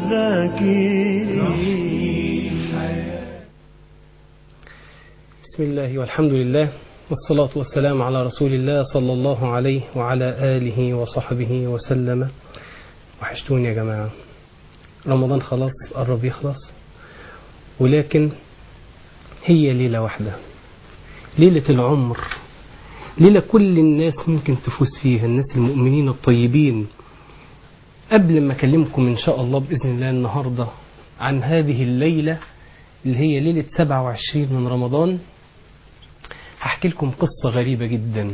الذاكرين بسم الله والحمد لله والصلاة والسلام على رسول الله صلى الله عليه وعلى آله وصحبه وسلم وحشتوني يا جماعة رمضان خلاص قرب يخلص ولكن هي ليلة واحدة ليلة العمر ليلة كل الناس ممكن تفوز فيها الناس المؤمنين الطيبين قبل ما أكلمكم إن شاء الله بإذن الله النهاردة عن هذه الليلة اللي هي ليلة 27 من رمضان هحكي لكم قصة غريبة جدا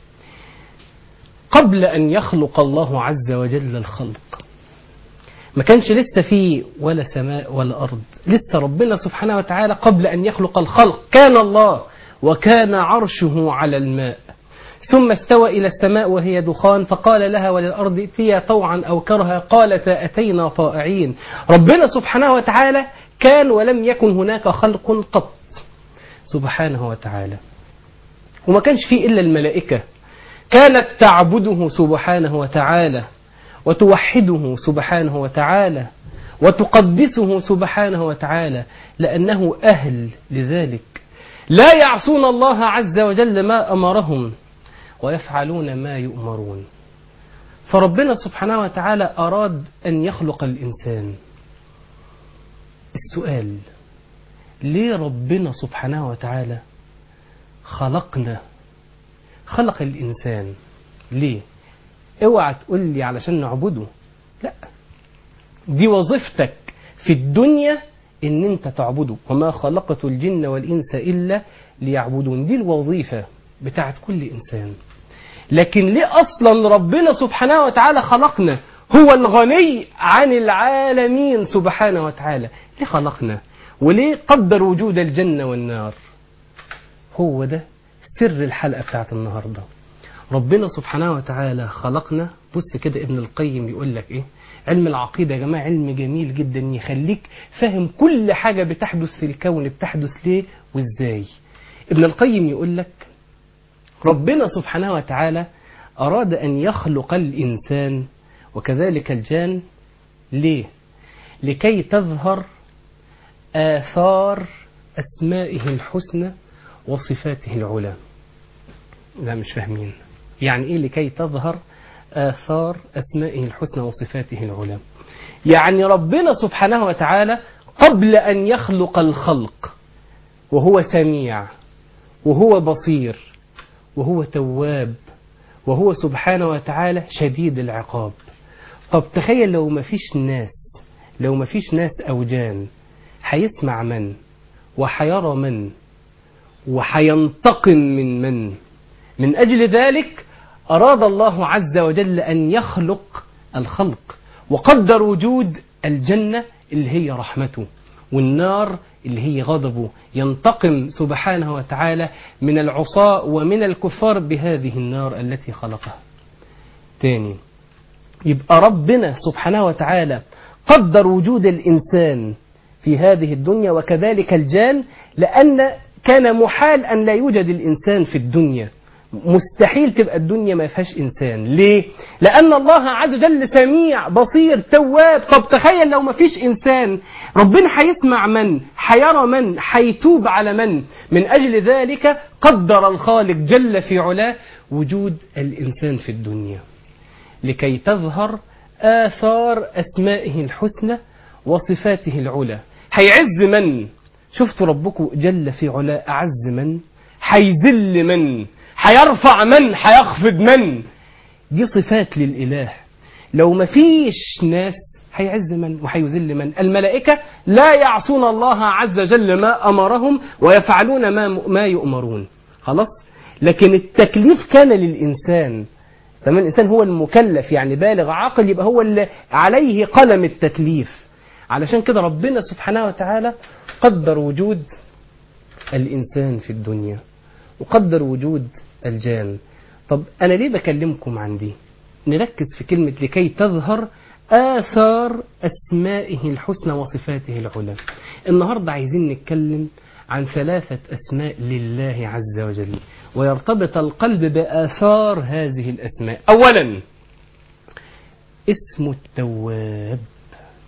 قبل أن يخلق الله عز وجل الخلق ما كانش لسه فيه ولا سماء ولا أرض لسه ربنا سبحانه وتعالى قبل أن يخلق الخلق كان الله وكان عرشه على الماء ثم استوى إلى السماء وهي دخان فقال لها وللأرض ائتيا طوعا أو كرها قالتا أتينا طائعين ربنا سبحانه وتعالى كان ولم يكن هناك خلق قط سبحانه وتعالى وما كانش فيه إلا الملائكة كانت تعبده سبحانه وتعالى وتوحده سبحانه وتعالى وتقدسه سبحانه وتعالى لأنه أهل لذلك لا يعصون الله عز وجل ما أمرهم ويفعلون ما يؤمرون فربنا سبحانه وتعالى أراد أن يخلق الإنسان السؤال ليه ربنا سبحانه وتعالى خلقنا خلق الإنسان ليه اوعى تقول لي علشان نعبده لا دي وظيفتك في الدنيا ان انت تعبده وما خلقت الجن والانس الا ليعبدون دي الوظيفه بتاعت كل انسان لكن ليه اصلا ربنا سبحانه وتعالى خلقنا هو الغني عن العالمين سبحانه وتعالى ليه خلقنا وليه قدر وجود الجنه والنار هو ده سر الحلقه بتاعت النهارده ربنا سبحانه وتعالى خلقنا بص كده ابن القيم يقول لك ايه علم العقيدة يا جماعة علم جميل جدا يخليك فاهم كل حاجة بتحدث في الكون بتحدث ليه وازاي ابن القيم يقول لك ربنا سبحانه وتعالى أراد أن يخلق الإنسان وكذلك الجان ليه لكي تظهر آثار أسمائه الحسنى وصفاته العلى لا مش فاهمين يعني إيه لكي تظهر آثار أسمائه الحسنى وصفاته العلى يعني ربنا سبحانه وتعالى قبل أن يخلق الخلق وهو سميع وهو بصير وهو تواب وهو سبحانه وتعالى شديد العقاب طب تخيل لو ما فيش ناس لو ما فيش ناس أو جان هيسمع من وحيرى من وحينتقم من من من أجل ذلك أراد الله عز وجل أن يخلق الخلق وقدر وجود الجنة اللي هي رحمته والنار اللي هي غضبه ينتقم سبحانه وتعالى من العصاة ومن الكفار بهذه النار التي خلقها تاني يبقى ربنا سبحانه وتعالى قدر وجود الإنسان في هذه الدنيا وكذلك الجان لأن كان محال أن لا يوجد الإنسان في الدنيا مستحيل تبقى الدنيا ما فيهاش إنسان ليه؟ لأن الله عز وجل سميع بصير تواب طب تخيل لو ما فيش إنسان ربنا هيسمع من هيرى من هيتوب على من من أجل ذلك قدر الخالق جل في علاه وجود الإنسان في الدنيا لكي تظهر آثار أسمائه الحسنى وصفاته العلى هيعز من شفتوا ربكم جل في علاه أعز من هيذل من هيرفع من هيخفض من دي صفات للإله لو ما فيش ناس هيعز من وهيذل من الملائكة لا يعصون الله عز وجل ما أمرهم ويفعلون ما, ما يؤمرون خلاص لكن التكليف كان للإنسان تمام الإنسان هو المكلف يعني بالغ عاقل يبقى هو اللي عليه قلم التكليف علشان كده ربنا سبحانه وتعالى قدر وجود الإنسان في الدنيا وقدر وجود الجان طب أنا ليه بكلمكم عن دي نركز في كلمة لكي تظهر آثار أسمائه الحسنى وصفاته العلى النهاردة عايزين نتكلم عن ثلاثة أسماء لله عز وجل ويرتبط القلب بآثار هذه الأسماء أولا اسم التواب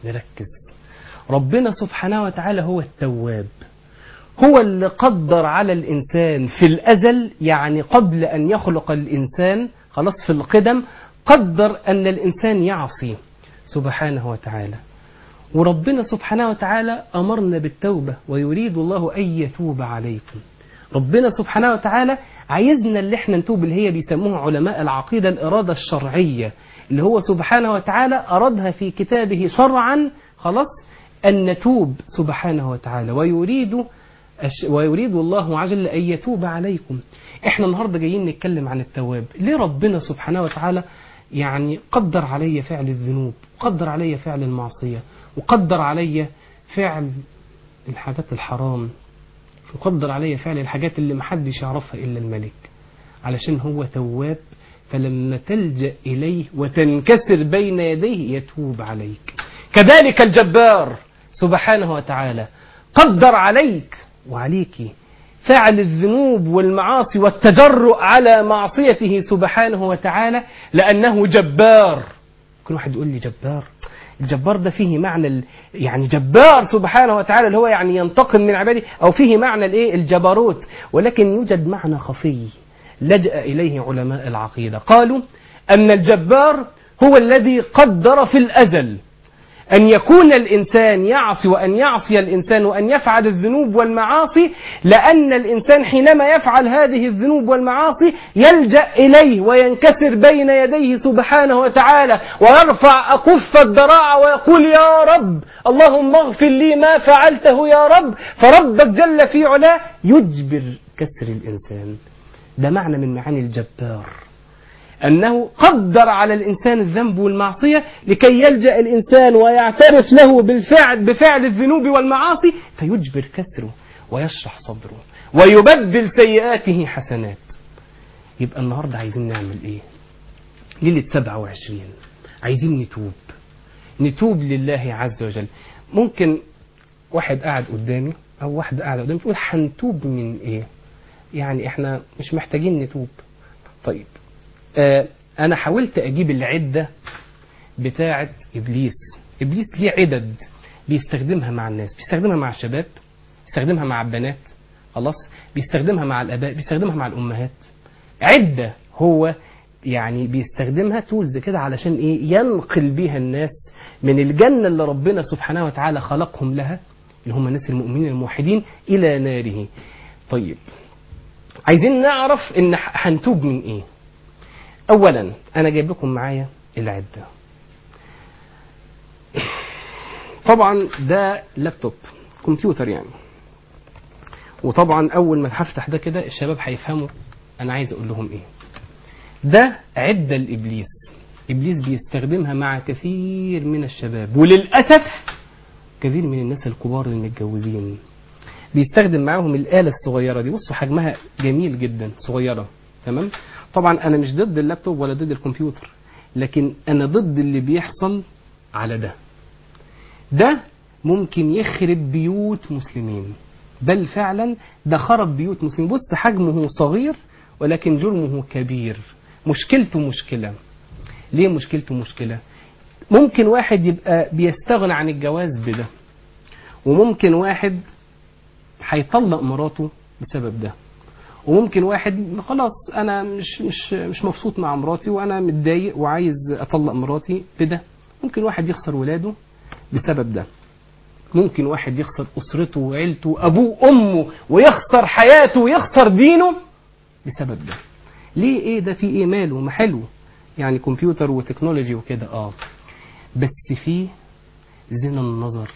نركز ربنا سبحانه وتعالى هو التواب هو اللي قدر على الإنسان في الأزل يعني قبل أن يخلق الإنسان خلاص في القدم قدر أن الإنسان يعصي سبحانه وتعالى وربنا سبحانه وتعالى أمرنا بالتوبة ويريد الله أن يتوب عليكم ربنا سبحانه وتعالى عايزنا اللي احنا نتوب اللي هي بيسموها علماء العقيدة الإرادة الشرعية اللي هو سبحانه وتعالى أرادها في كتابه شرعا خلاص أن نتوب سبحانه وتعالى ويريد ويريد الله عز وجل أن يتوب عليكم احنا النهاردة جايين نتكلم عن التواب ليه ربنا سبحانه وتعالى يعني قدر علي فعل الذنوب قدر علي فعل المعصية وقدر علي فعل الحاجات الحرام وقدر علي فعل الحاجات اللي محدش يعرفها إلا الملك علشان هو تواب فلما تلجأ إليه وتنكسر بين يديه يتوب عليك كذلك الجبار سبحانه وتعالى قدر عليك وعليك فعل الذنوب والمعاصي والتجرؤ على معصيته سبحانه وتعالى لأنه جبار كل واحد يقول لي جبار الجبار ده فيه معنى ال... يعني جبار سبحانه وتعالى اللي هو يعني ينتقم من عباده أو فيه معنى الايه الجبروت ولكن يوجد معنى خفي لجأ إليه علماء العقيدة قالوا أن الجبار هو الذي قدر في الأزل أن يكون الإنسان يعصي وأن يعصي الإنسان وأن يفعل الذنوب والمعاصي لأن الإنسان حينما يفعل هذه الذنوب والمعاصي يلجأ إليه وينكسر بين يديه سبحانه وتعالى ويرفع أكف الذراع ويقول يا رب اللهم اغفر لي ما فعلته يا رب فربك جل في علاه يجبر كسر الإنسان ده معنى من معاني الجبار أنه قدر على الإنسان الذنب والمعصية لكي يلجأ الإنسان ويعترف له بالفعل بفعل الذنوب والمعاصي فيجبر كسره ويشرح صدره ويبدل سيئاته حسنات يبقى النهاردة عايزين نعمل إيه ليلة 27 عايزين نتوب نتوب لله عز وجل ممكن واحد قاعد قدامي أو واحدة قاعدة قدامي تقول هنتوب من إيه يعني إحنا مش محتاجين نتوب طيب آه أنا حاولت أجيب العدة بتاعة إبليس إبليس ليه عدد بيستخدمها مع الناس بيستخدمها مع الشباب بيستخدمها مع البنات خلاص بيستخدمها مع الآباء بيستخدمها مع الأمهات عدة هو يعني بيستخدمها تولز كده علشان إيه ينقل بيها الناس من الجنة اللي ربنا سبحانه وتعالى خلقهم لها اللي هم الناس المؤمنين الموحدين إلى ناره طيب عايزين نعرف إن هنتوب من إيه اولا انا جايب لكم معايا العده طبعا ده لابتوب كمبيوتر يعني وطبعا اول ما هفتح ده كده الشباب هيفهموا انا عايز اقول لهم ايه ده عده لابليس ابليس بيستخدمها مع كثير من الشباب وللاسف كثير من الناس الكبار المتجوزين بيستخدم معاهم الاله الصغيره دي بصوا حجمها جميل جدا صغيره تمام طبعا انا مش ضد اللابتوب ولا ضد الكمبيوتر لكن انا ضد اللي بيحصل على ده ده ممكن يخرب بيوت مسلمين بل فعلا ده خرب بيوت مسلمين بص حجمه صغير ولكن جرمه كبير مشكلته مشكلة ليه مشكلته مشكلة ممكن واحد يبقى بيستغنى عن الجواز بده وممكن واحد هيطلق مراته بسبب ده وممكن واحد خلاص انا مش مش مش مبسوط مع مراتي وانا متضايق وعايز اطلق مراتي بده ممكن واحد يخسر ولاده بسبب ده ممكن واحد يخسر اسرته وعيلته ابوه وامه ويخسر حياته ويخسر دينه بسبب ده ليه ايه ده في ايه ماله ما حلو يعني كمبيوتر وتكنولوجي وكده اه بس في زنا النظر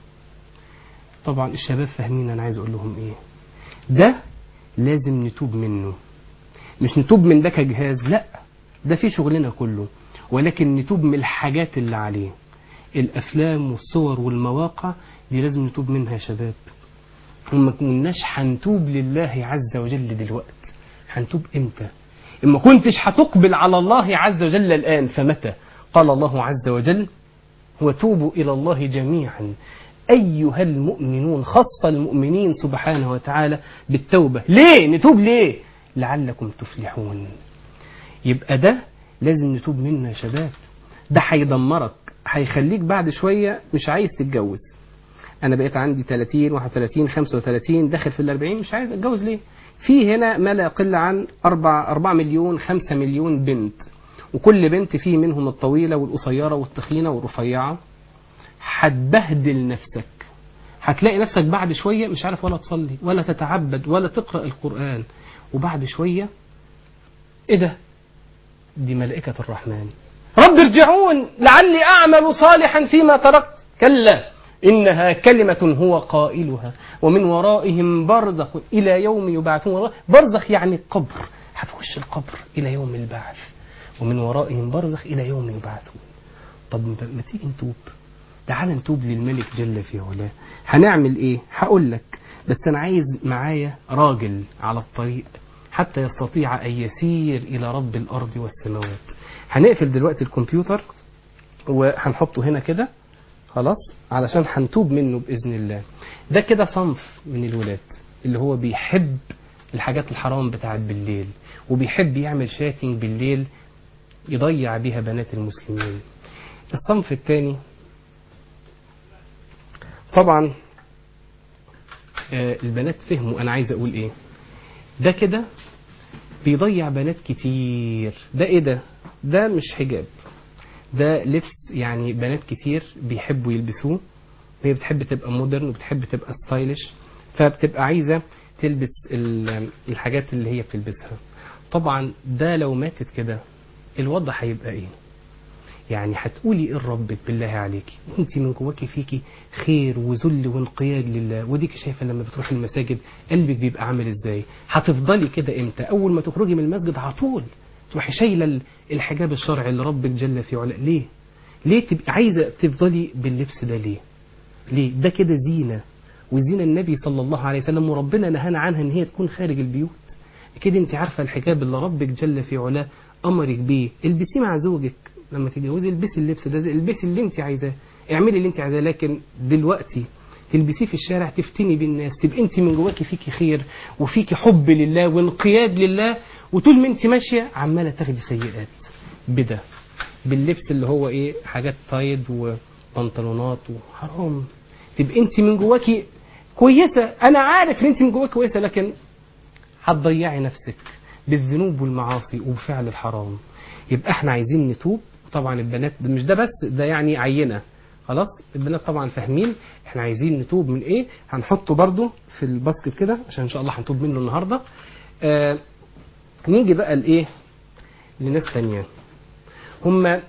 طبعا الشباب فاهمين انا عايز اقول لهم ايه ده لازم نتوب منه مش نتوب من ده كجهاز لا ده في شغلنا كله ولكن نتوب من الحاجات اللي عليه الافلام والصور والمواقع دي لازم نتوب منها يا شباب وما كناش هنتوب لله عز وجل دلوقتي هنتوب امتى اما كنتش هتقبل على الله عز وجل الان فمتى قال الله عز وجل وتوبوا الى الله جميعا أيها المؤمنون خص المؤمنين سبحانه وتعالى بالتوبة ليه نتوب ليه لعلكم تفلحون يبقى ده لازم نتوب منه يا شباب ده هيدمرك هيخليك بعد شويه مش عايز تتجوز انا بقيت عندي 30 31 35 داخل في ال 40 مش عايز اتجوز ليه في هنا ما لا يقل عن 4 4 مليون 5 مليون بنت وكل بنت فيه منهم الطويله والقصيره والتخينه والرفيعه هتبهدل نفسك هتلاقي نفسك بعد شويه مش عارف ولا تصلي ولا تتعبد ولا تقرا القران وبعد شويه ايه ده دي ملائكه الرحمن رب ارجعون لعلي اعمل صالحا فيما تركت كلا إنها كلمة هو قائلها ومن ورائهم برزخ إلى يوم يبعثون برزخ يعني قبر هتخش القبر إلى يوم البعث ومن ورائهم برزخ إلى يوم يبعثون طب ما تيجي نتوب تعال نتوب للملك جل في علاه هنعمل ايه هقول لك بس انا عايز معايا راجل على الطريق حتى يستطيع ان يسير الى رب الارض والسماوات هنقفل دلوقتي الكمبيوتر وهنحطه هنا كده خلاص علشان هنتوب منه باذن الله ده كده صنف من الولاد اللي هو بيحب الحاجات الحرام بتاعت بالليل وبيحب يعمل شاتنج بالليل يضيع بيها بنات المسلمين الصنف الثاني طبعا آه، البنات فهموا انا عايز اقول ايه ده كده بيضيع بنات كتير ده ايه ده ده مش حجاب ده لبس يعني بنات كتير بيحبوا يلبسوه هي بتحب تبقى مودرن وبتحب تبقى ستايلش فبتبقى عايزه تلبس ال- الحاجات اللي هي بتلبسها طبعا ده لو ماتت كده الوضع هيبقى ايه يعني هتقولي ايه لربك بالله عليكي انت من جواكي فيكي خير وذل وانقياد لله وديك شايفه لما بتروحي المساجد قلبك بيبقى عامل ازاي هتفضلي كده امتى اول ما تخرجي من المسجد على طول تروحي شايله ال- الحجاب الشرعي اللي ربك جل في علاء ليه ليه تبقى عايزه تفضلي باللبس ده ليه ليه ده كده زينه وزينه النبي صلى الله عليه وسلم وربنا نهانا عنها ان هي تكون خارج البيوت كده انت عارفه الحجاب اللي ربك جل في علاه امرك بيه البسيه مع زوجك لما تتجوزي البسي اللبس ده زي- البسي اللي انت عايزاه اعملي اللي انت عايزاه لكن دلوقتي تلبسيه في الشارع تفتني بالناس تبقى انت من جواكي فيكي خير وفيكي حب لله وانقياد لله وطول ما انت ماشيه عماله تاخدي سيئات بده باللبس اللي هو ايه حاجات تايد وبنطلونات وحرام تبقى انت من جواكي كويسه انا عارف ان انت من جواكي كويسه لكن هتضيعي نفسك بالذنوب والمعاصي وبفعل الحرام يبقى احنا عايزين نتوب طبعا البنات ده مش ده بس ده يعني عينه خلاص البنات طبعا فاهمين احنا عايزين نتوب من ايه هنحطه برضو في الباسكت كده عشان ان شاء الله هنتوب منه النهارده آه نيجي بقى لايه لناس تانية هم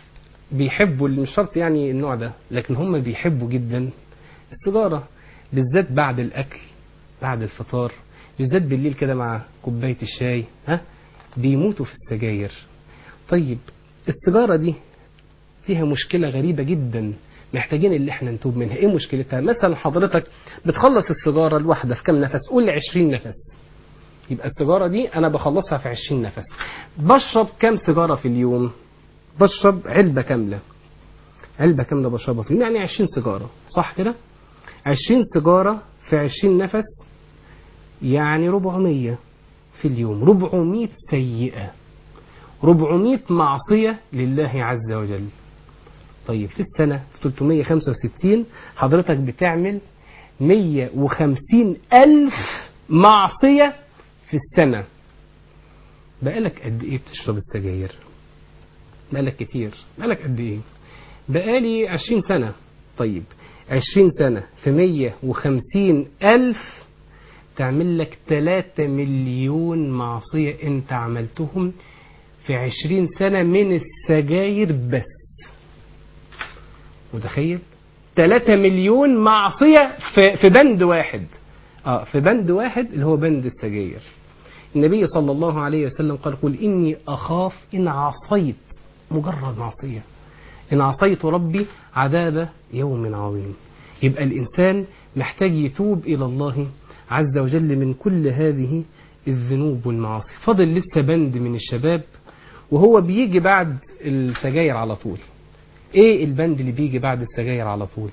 بيحبوا مش شرط يعني النوع ده لكن هم بيحبوا جدا السيجاره بالذات بعد الاكل بعد الفطار بالذات بالليل كده مع كوبايه الشاي ها بيموتوا في السجاير طيب السيجاره دي فيها مشكله غريبه جدا محتاجين اللي احنا نتوب منها ايه مشكلتها مثلا حضرتك بتخلص السيجاره الواحده في كام نفس قول 20 نفس يبقى السيجاره دي انا بخلصها في 20 نفس بشرب كام سيجاره في اليوم بشرب علبه كامله علبه كامله بشربها في اليوم يعني 20 سيجاره صح كده 20 سيجاره في 20 نفس يعني 400 في اليوم 400 سيئة 400 معصية لله عز وجل طيب في السنة في 365 حضرتك بتعمل 150 ألف معصية في السنة بقالك قد إيه بتشرب السجاير بقالك كتير بقالك قد إيه بقالي 20 سنة طيب 20 سنة في 150 ألف تعمل لك 3 مليون معصية انت عملتهم في 20 سنة من السجاير بس متخيل 3 مليون معصية في, في بند واحد اه في بند واحد اللي هو بند السجاير النبي صلى الله عليه وسلم قال قل إني أخاف إن عصيت مجرد معصية إن عصيت ربي عذاب يوم عظيم يبقى الإنسان محتاج يتوب إلى الله عز وجل من كل هذه الذنوب والمعاصي فضل لسه بند من الشباب وهو بيجي بعد السجاير على طول ايه البند اللي بيجي بعد السجاير على طول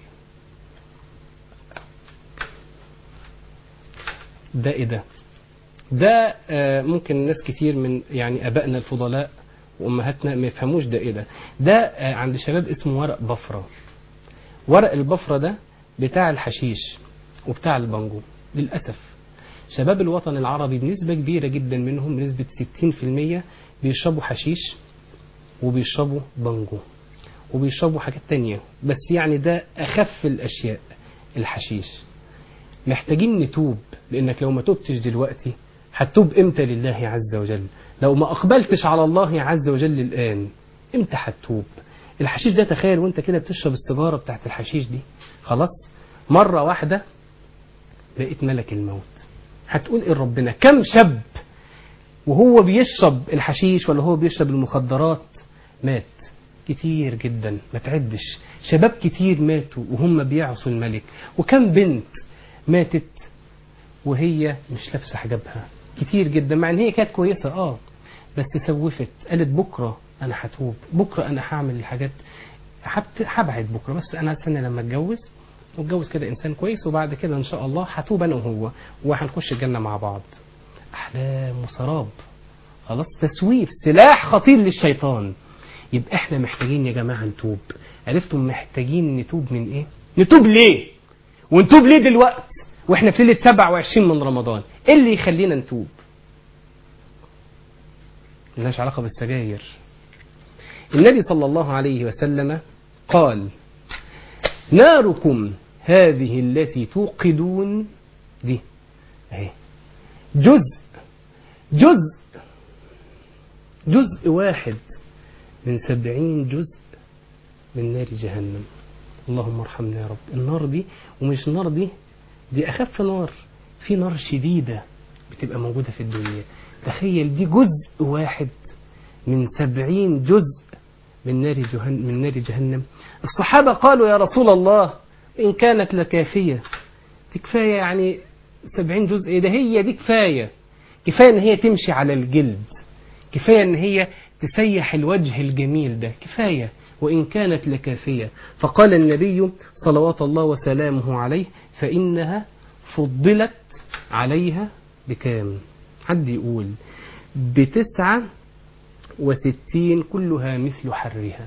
ده ايه ده ده آه ممكن ناس كتير من يعني ابائنا الفضلاء وامهاتنا ما يفهموش ده ايه ده ده آه، عند شباب اسمه ورق بفره ورق البفره ده بتاع الحشيش وبتاع البانجو للاسف شباب الوطن العربي بنسبه كبيره جدا منهم بنسبه 60% بيشربوا حشيش وبيشربوا بانجو وبيشربوا حاجات تانية بس يعني ده أخف الأشياء الحشيش محتاجين نتوب لأنك لو ما تبتش دلوقتي هتتوب إمتى لله عز وجل لو ما أقبلتش على الله عز وجل الآن إمتى هتتوب الحشيش ده تخيل وانت كده بتشرب السيجارة بتاعت الحشيش دي خلاص مرة واحدة بقيت ملك الموت هتقول إيه ربنا كم شاب وهو بيشرب الحشيش ولا هو بيشرب المخدرات مات كتير جدا ما تعدش شباب كتير ماتوا وهم بيعصوا الملك وكم بنت ماتت وهي مش لابسه حجابها كتير جدا مع ان هي كانت كويسه اه بس سوفت قالت بكره انا هتوب بكره انا هعمل الحاجات هبت- هبعد بكره بس انا هستنى لما اتجوز واتجوز كده انسان كويس وبعد كده ان شاء الله هتوب انا وهو وهنخش الجنه مع بعض احلام وسراب خلاص تسويف سلاح خطير للشيطان يبقى احنا محتاجين يا جماعه نتوب عرفتم محتاجين نتوب من ايه نتوب ليه ونتوب ليه دلوقت واحنا في ليله 27 من رمضان ايه اللي يخلينا نتوب ملهاش علاقه بالسجاير النبي صلى الله عليه وسلم قال ناركم هذه التي توقدون دي اهي جزء جزء جزء واحد من سبعين جزء من نار جهنم اللهم ارحمنا يا رب النار دي ومش النار دي دي أخف نار في نار شديدة بتبقى موجودة في الدنيا تخيل دي جزء واحد من سبعين جزء من نار جهنم, من نار جهنم الصحابة قالوا يا رسول الله إن كانت لكافية دي كفاية يعني سبعين جزء إيه ده هي دي كفاية كفاية إن هي تمشي على الجلد كفاية إن هي تسيح الوجه الجميل ده كفاية وإن كانت لكافية فقال النبي صلوات الله وسلامه عليه فإنها فضلت عليها بكام حد يقول بتسعة وستين كلها مثل حرها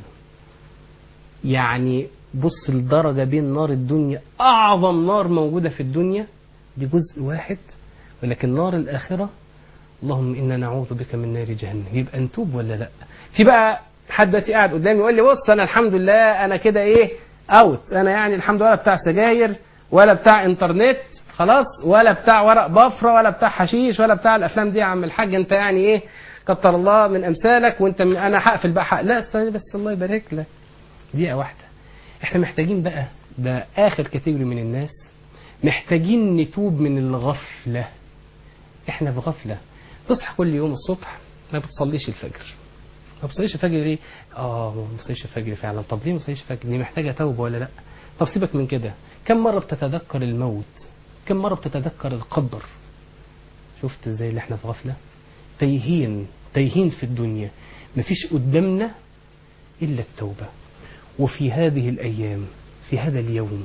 يعني بص الدرجة بين نار الدنيا أعظم نار موجودة في الدنيا بجزء واحد ولكن نار الآخرة اللهم إنا نعوذ بك من نار جهنم يبقى نتوب ولا لا في بقى حد دلوقتي قاعد قدامي يقول لي بص أنا الحمد لله أنا كده إيه أوت أنا يعني الحمد لله بتاع سجاير ولا بتاع انترنت خلاص ولا بتاع ورق بفرة ولا بتاع حشيش ولا بتاع الأفلام دي يا عم الحاج أنت يعني إيه كتر الله من أمثالك وأنت من أنا هقفل بقى حق لا استنى بس الله يبارك لك دقيقة واحدة احنا محتاجين بقى ده آخر كاتيجوري من الناس محتاجين نتوب من الغفلة احنا في غفلة تصحى كل يوم الصبح ما بتصليش الفجر ما بتصليش الفجر ليه؟ اه ما بتصليش الفجر فعلا طب ليه ما بتصليش الفجر؟ دي محتاجة توبة ولا لا؟ طب سيبك من كده كم مرة بتتذكر الموت؟ كم مرة بتتذكر القدر؟ شفت ازاي اللي احنا في غفلة؟ تايهين تايهين في الدنيا مفيش قدامنا إلا التوبة وفي هذه الأيام في هذا اليوم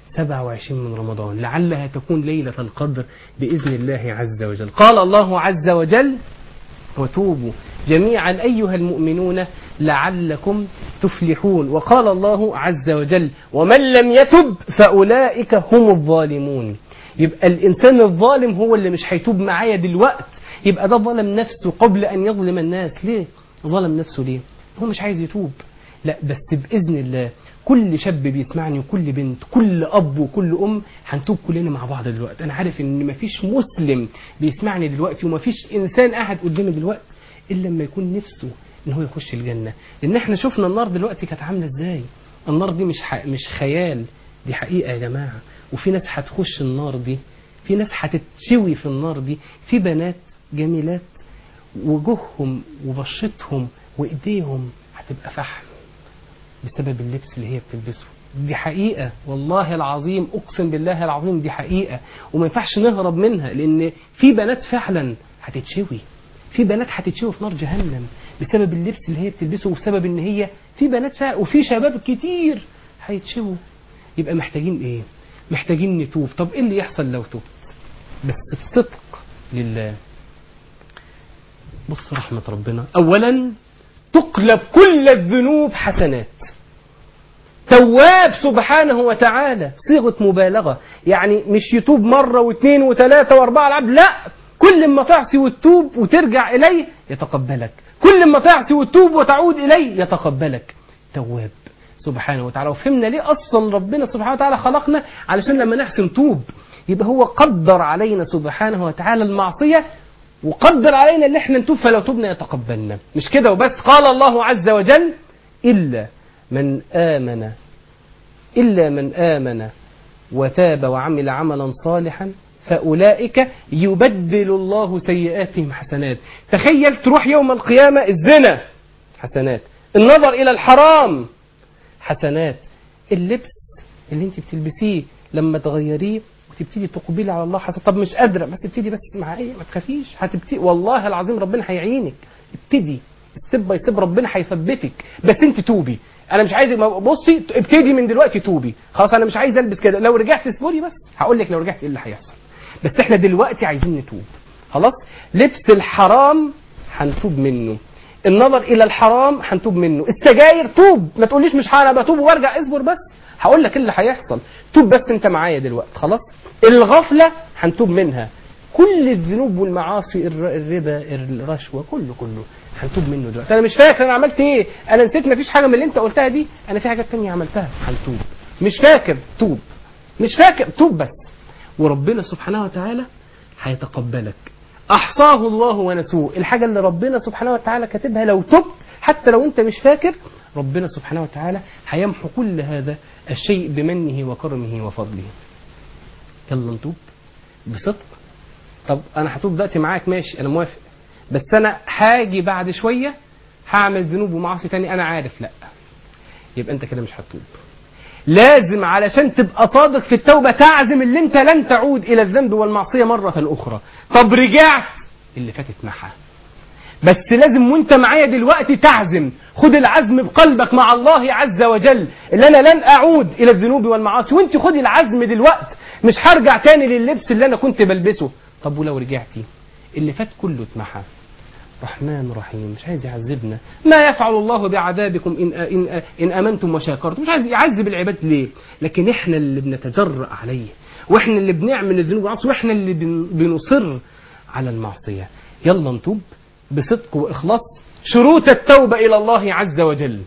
27 من رمضان لعلها تكون ليلة القدر بإذن الله عز وجل قال الله عز وجل وتوبوا جميعا أيها المؤمنون لعلكم تفلحون وقال الله عز وجل ومن لم يتب فأولئك هم الظالمون يبقى الإنسان الظالم هو اللي مش هيتوب معايا دلوقت يبقى ده ظلم نفسه قبل أن يظلم الناس ليه ظلم نفسه ليه هو مش عايز يتوب لا بس بإذن الله كل شاب بيسمعني وكل بنت كل أب وكل أم هنتوب كلنا مع بعض دلوقتي أنا عارف إن مفيش مسلم بيسمعني دلوقتي ومفيش إنسان قاعد قدامي دلوقتي إلا لما يكون نفسه إن هو يخش الجنة لأن إحنا شفنا النار دلوقتي كانت عاملة إزاي النار دي مش ح... مش خيال دي حقيقة يا جماعة وفي ناس هتخش النار دي في ناس هتتشوي في النار دي في بنات جميلات وجوههم وبشرتهم وإيديهم هتبقى فحم بسبب اللبس اللي هي بتلبسه دي حقيقة والله العظيم أقسم بالله العظيم دي حقيقة وما ينفعش نهرب منها لأن في بنات فعلا هتتشوي في بنات هتتشوي في نار جهنم بسبب اللبس اللي هي بتلبسه وبسبب ان هي في بنات فعلا وفي شباب كتير هيتشووا يبقى محتاجين ايه محتاجين نتوب طب ايه اللي يحصل لو تبت بس بصدق لله بص رحمة ربنا اولا تقلب كل الذنوب حسنات تواب سبحانه وتعالى صيغة مبالغة يعني مش يتوب مرة واثنين وثلاثة واربعة العبد لا كل ما تعصي وتتوب وترجع إليه يتقبلك كل ما تعصي وتتوب وتعود إليه يتقبلك تواب سبحانه وتعالى وفهمنا ليه أصلا ربنا سبحانه وتعالى خلقنا علشان لما نحسن توب يبقى هو قدر علينا سبحانه وتعالى المعصية وقدر علينا اللي احنا نتوب فلو تبنا يتقبلنا مش كده وبس قال الله عز وجل إلا من آمن إلا من آمن وتاب وعمل عملا صالحا فأولئك يبدل الله سيئاتهم حسنات تخيل تروح يوم القيامة الزنا حسنات النظر إلى الحرام حسنات اللبس اللي انت بتلبسيه لما تغيريه وتبتدي تقبلي على الله حسن طب مش قادرة ما تبتدي بس مع ايه ما تخافيش هتبتدي والله العظيم ربنا هيعينك ابتدي ستيب باي ستيب ربنا هيثبتك بس انت توبي انا مش عايز بصي ابتدي من دلوقتي توبي خلاص انا مش عايز البس كده لو رجعت اصبري بس هقول لك لو رجعت ايه اللي هيحصل بس احنا دلوقتي عايزين نتوب خلاص لبس الحرام هنتوب منه النظر الى الحرام هنتوب منه السجاير توب ما تقوليش مش هعرف بتوب وارجع اصبر بس هقول لك اللي هيحصل توب بس انت معايا دلوقتي خلاص الغفله هنتوب منها كل الذنوب والمعاصي الر- الربا الرشوه كله كله هنتوب منه دلوقتي انا مش فاكر انا عملت ايه انا نسيت مفيش حاجه من اللي انت قلتها دي انا في حاجات تانية عملتها هنتوب مش فاكر توب مش فاكر توب بس وربنا سبحانه وتعالى هيتقبلك احصاه الله ونسوه الحاجه اللي ربنا سبحانه وتعالى كاتبها لو تبت حتى لو انت مش فاكر ربنا سبحانه وتعالى هيمحو كل هذا الشيء بمنه وكرمه وفضله يلا نتوب بصدق طب انا هتوب دلوقتي معاك ماشي انا موافق بس انا هاجي بعد شويه هعمل ذنوب ومعاصي تاني انا عارف لا يبقى انت كده مش هتوب لازم علشان تبقى صادق في التوبة تعزم اللي انت لن تعود الى الذنب والمعصية مرة اخرى طب رجعت اللي فاتت محى بس لازم وانت معايا دلوقتي تعزم خد العزم بقلبك مع الله عز وجل اللي انا لن اعود الى الذنوب والمعاصي وانت خدي العزم دلوقتي مش هرجع تاني لللبس اللي انا كنت بلبسه طب ولو رجعتي اللي فات كله اتمحى رحمن رحيم مش عايز يعذبنا ما يفعل الله بعذابكم إن, إن, إن أمنتم وشاكرتم مش عايز يعذب العباد ليه لكن إحنا اللي بنتجرأ عليه وإحنا اللي بنعمل الذنوب والمعاصي وإحنا اللي بن- بنصر على المعصية يلا نتوب بصدق وإخلاص شروط التوبة إلى الله عز وجل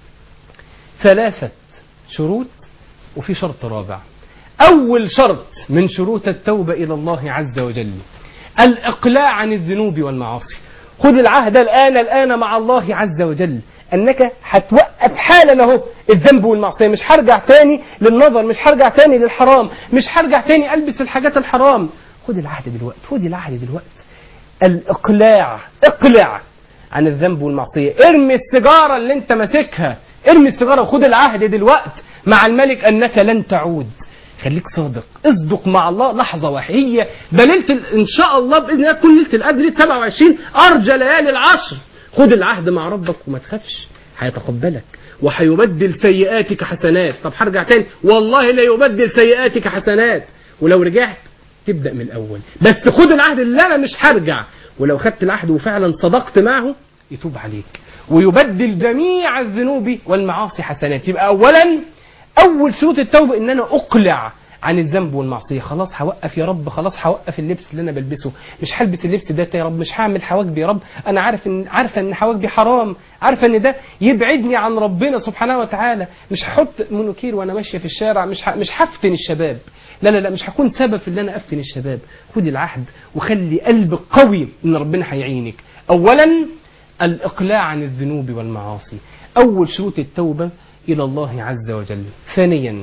ثلاثة شروط وفي شرط رابع أول شرط من شروط التوبة إلى الله عز وجل الإقلاع عن الذنوب والمعاصي خذ العهد الآن الآن مع الله عز وجل أنك هتوقف حالا أهو الذنب والمعصية مش هرجع تاني للنظر مش هرجع تاني للحرام مش هرجع تاني ألبس الحاجات الحرام خذ العهد دلوقتي خذ العهد دلوقتي الإقلاع اقلع عن الذنب والمعصية ارمي السيجارة اللي انت ماسكها ارمي السيجارة وخد العهد دلوقتي مع الملك أنك لن تعود خليك صادق اصدق مع الله لحظة واحدة هي ده ليلة ال- إن شاء الله بإذن الله تكون ليلة القدر 27 أرجى ليالي العشر خد العهد مع ربك وما تخافش هيتقبلك وهيبدل سيئاتك حسنات طب هرجع تاني والله لا يبدل سيئاتك حسنات ولو رجعت تبدأ من الأول بس خد العهد اللي أنا مش هرجع ولو خدت العهد وفعلا صدقت معه يتوب عليك ويبدل جميع الذنوب والمعاصي حسنات يبقى أولا أول شروط التوبة إن أنا أقلع عن الذنب والمعصية خلاص هوقف يا رب خلاص هوقف اللبس اللي أنا بلبسه مش هلبس اللبس ده يا رب مش هعمل حواجبي يا رب أنا عارف إن عارفة إن حواجبي حرام عارفة إن ده يبعدني عن ربنا سبحانه وتعالى مش هحط مونوكير وأنا ماشية في الشارع مش ه... مش هفتن الشباب لا لا لا مش هكون سبب في ان انا افتن الشباب خدي العهد وخلي قلبك قوي ان ربنا هيعينك اولا الاقلاع عن الذنوب والمعاصي اول شروط التوبه الى الله عز وجل ثانيا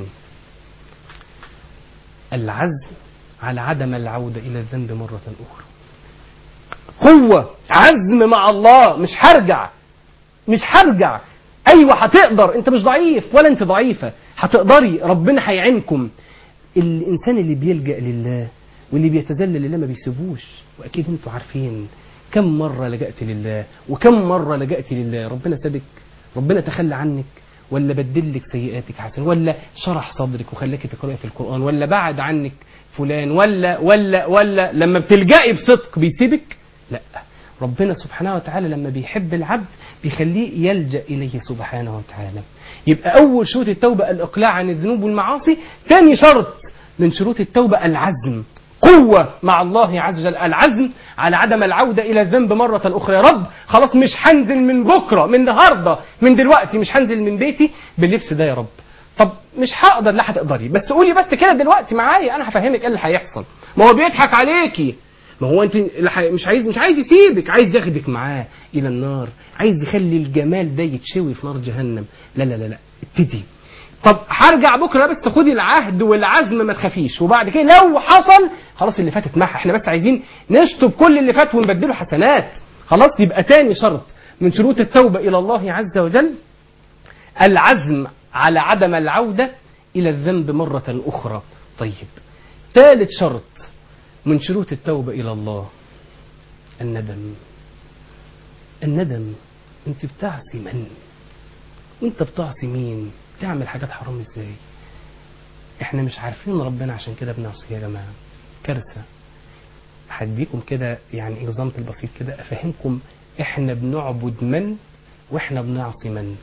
العزم على عدم العوده الى الذنب مره اخرى قوه عزم مع الله مش هرجع مش هرجع ايوه هتقدر انت مش ضعيف ولا انت ضعيفه هتقدري ربنا هيعينكم الانسان اللي بيلجا لله واللي بيتذلل لله ما بيسيبوش واكيد انتوا عارفين كم مره لجأت لله وكم مره لجأت لله ربنا سابك ربنا تخلى عنك ولا بدل لك سيئاتك حسنة ولا شرح صدرك وخلاك تقرأي في القرآن ولا بعد عنك فلان ولا ولا ولا لما بتلجئي بصدق بيسيبك لا ربنا سبحانه وتعالى لما بيحب العبد بيخليه يلجأ إليه سبحانه وتعالى يبقى أول شروط التوبة الإقلاع عن الذنوب والمعاصي ثاني شرط من شروط التوبة العزم قوة مع الله عز وجل العزم على عدم العودة إلى الذنب مرة أخرى يا رب خلاص مش هنزل من بكرة من النهاردة من دلوقتي مش هنزل من بيتي باللبس ده يا رب طب مش هقدر لا هتقدري بس قولي بس كده دلوقتي معايا انا هفهمك ايه اللي هيحصل ما هو بيضحك عليكي ما هو انت اللي حي- مش عايز مش عايز يسيبك عايز ياخدك معاه الى النار عايز يخلي الجمال ده يتشوي في نار جهنم لا لا لا لا ابتدي طب هرجع بكره بس خدي العهد والعزم ما تخافيش وبعد كده لو حصل خلاص اللي فات اتمحى احنا بس عايزين نشطب كل اللي فات ونبدله حسنات خلاص يبقى تاني شرط من شروط التوبه الى الله عز وجل العزم على عدم العودة إلى الذنب مرة أخرى طيب ثالث شرط من شروط التوبة إلى الله الندم الندم أنت بتعصي من وأنت بتعصي مين بتعمل حاجات حرام إزاي إحنا مش عارفين ربنا عشان كده بنعصي يا جماعة كارثة هديكم كده يعني اكزامبل بسيط كده افهمكم احنا بنعبد من واحنا بنعصي من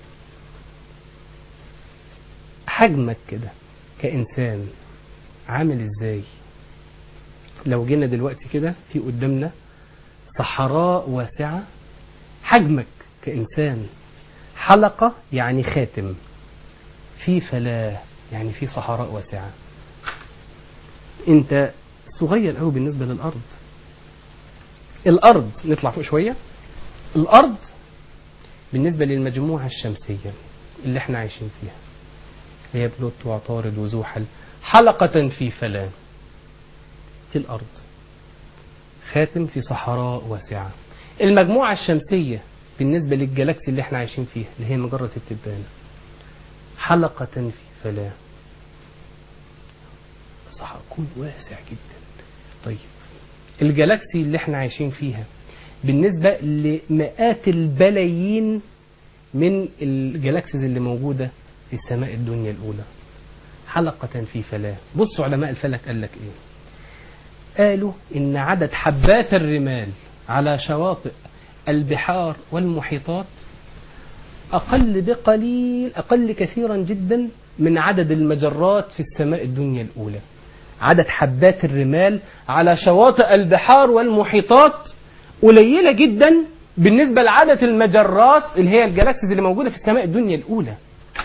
حجمك كده كإنسان عامل إزاي لو جينا دلوقتي كده في قدامنا صحراء واسعة حجمك كإنسان حلقة يعني خاتم في فلاة يعني في صحراء واسعة انت صغير قوي بالنسبة للأرض الأرض نطلع فوق شوية الأرض بالنسبة للمجموعة الشمسية اللي احنا عايشين فيها هي بلوت وعطارد وزحل حلقة في فلاة في الأرض خاتم في صحراء واسعة المجموعة الشمسية بالنسبة للجلاكسي اللي احنا عايشين فيها اللي هي مجرة التبانة حلقة في فلاة صحراء كون واسع جدا طيب الجلاكسي اللي احنا عايشين فيها بالنسبة لمئات البلايين من الجلاكسيز اللي موجودة في السماء الدنيا الأولى حلقة في فلاة بصوا علماء الفلك قال لك إيه قالوا إن عدد حبات الرمال على شواطئ البحار والمحيطات أقل بقليل أقل كثيرا جدا من عدد المجرات في السماء الدنيا الأولى عدد حبات الرمال على شواطئ البحار والمحيطات قليلة جدا بالنسبة لعدد المجرات اللي هي الجلاكسيز اللي موجودة في السماء الدنيا الأولى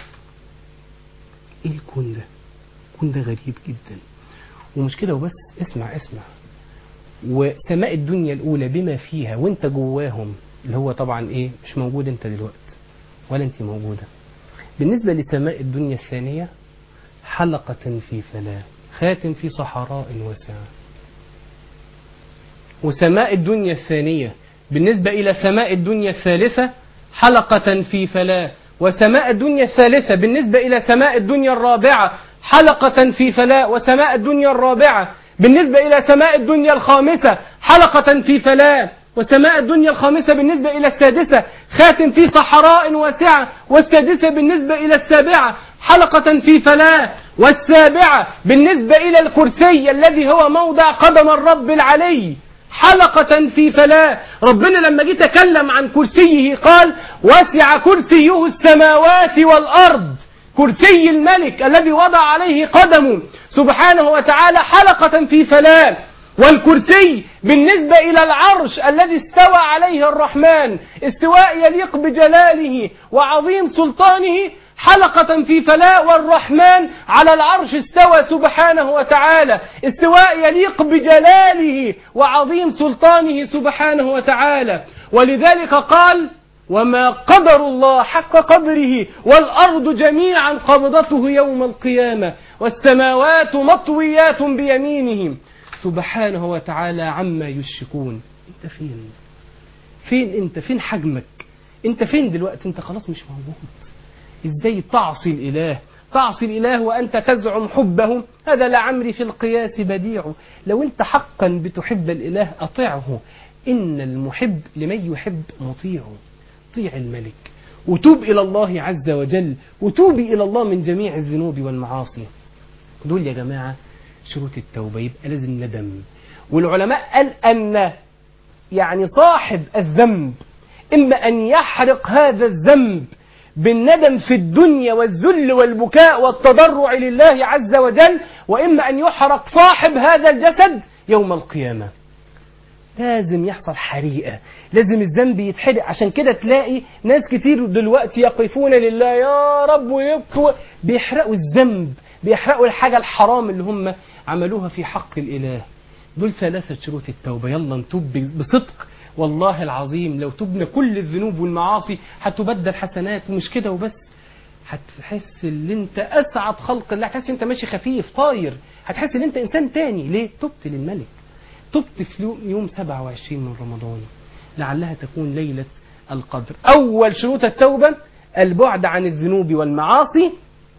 ايه الكون ده الكون ده غريب جدا ومش كده وبس اسمع اسمع وسماء الدنيا الأولى بما فيها وانت جواهم اللي هو طبعا ايه مش موجود انت دلوقتي ولا انت موجودة بالنسبة لسماء الدنيا الثانية حلقة في فلاة خاتم في صحراء واسعة وسماء الدنيا الثانية بالنسبة إلى سماء الدنيا الثالثة حلقة في فلاة وسماء الدنيا الثالثة بالنسبة إلى سماء الدنيا الرابعة حلقة في فلاة وسماء الدنيا الرابعة بالنسبة إلى سماء الدنيا الخامسة حلقة في فلاة وسماء الدنيا الخامسة بالنسبة إلى السادسة خاتم في صحراء واسعة والسادسة بالنسبة إلى السابعة حلقة في فلاة والسابعة بالنسبة إلى الكرسي الذي هو موضع قدم الرب العلي حلقة في فلاة ربنا لما جه تكلم عن كرسيه قال وسع كرسيه السماوات والأرض كرسي الملك الذي وضع عليه قدمه سبحانه وتعالى حلقة في فلاة والكرسي بالنسبة إلى العرش الذي استوى عليه الرحمن استواء يليق بجلاله وعظيم سلطانه حلقة في فلاة والرحمن على العرش استوى سبحانه وتعالى استواء يليق بجلاله وعظيم سلطانه سبحانه وتعالى ولذلك قال وما قدر الله حق قدره والأرض جميعا قبضته يوم القيامة والسماوات مطويات بيمينه سبحانه وتعالى عما يشركون انت فين فين انت فين حجمك انت فين دلوقتي انت خلاص مش موجود ازاي تعصي الاله تعصي الاله وانت تزعم حبه هذا لعمري في القياس بديع لو انت حقا بتحب الاله اطعه ان المحب لمن يحب مطيع طيع الملك وتوب الى الله عز وجل وتوبي الى الله من جميع الذنوب والمعاصي دول يا جماعه شروط التوبه يبقى لازم ندم والعلماء قال ان يعني صاحب الذنب إما أن يحرق هذا الذنب بالندم في الدنيا والذل والبكاء والتضرع لله عز وجل وإما أن يحرق صاحب هذا الجسد يوم القيامة لازم يحصل حريقة لازم الذنب يتحرق عشان كده تلاقي ناس كتير دلوقتي يقفون لله يا رب ويبكوا بيحرقوا الذنب بيحرقوا الحاجة الحرام اللي هم عملوها في حق الإله دول ثلاثة شروط التوبة يلا نتوب بصدق والله العظيم لو تبنى كل الذنوب والمعاصي هتبدل حسنات ومش كده وبس هتحس ان انت اسعد خلق الله هتحس ان انت ماشي خفيف طاير هتحس ان انت انسان تاني ليه تبت للملك تبت في يوم 27 من رمضان لعلها تكون ليلة القدر أول شروط التوبة البعد عن الذنوب والمعاصي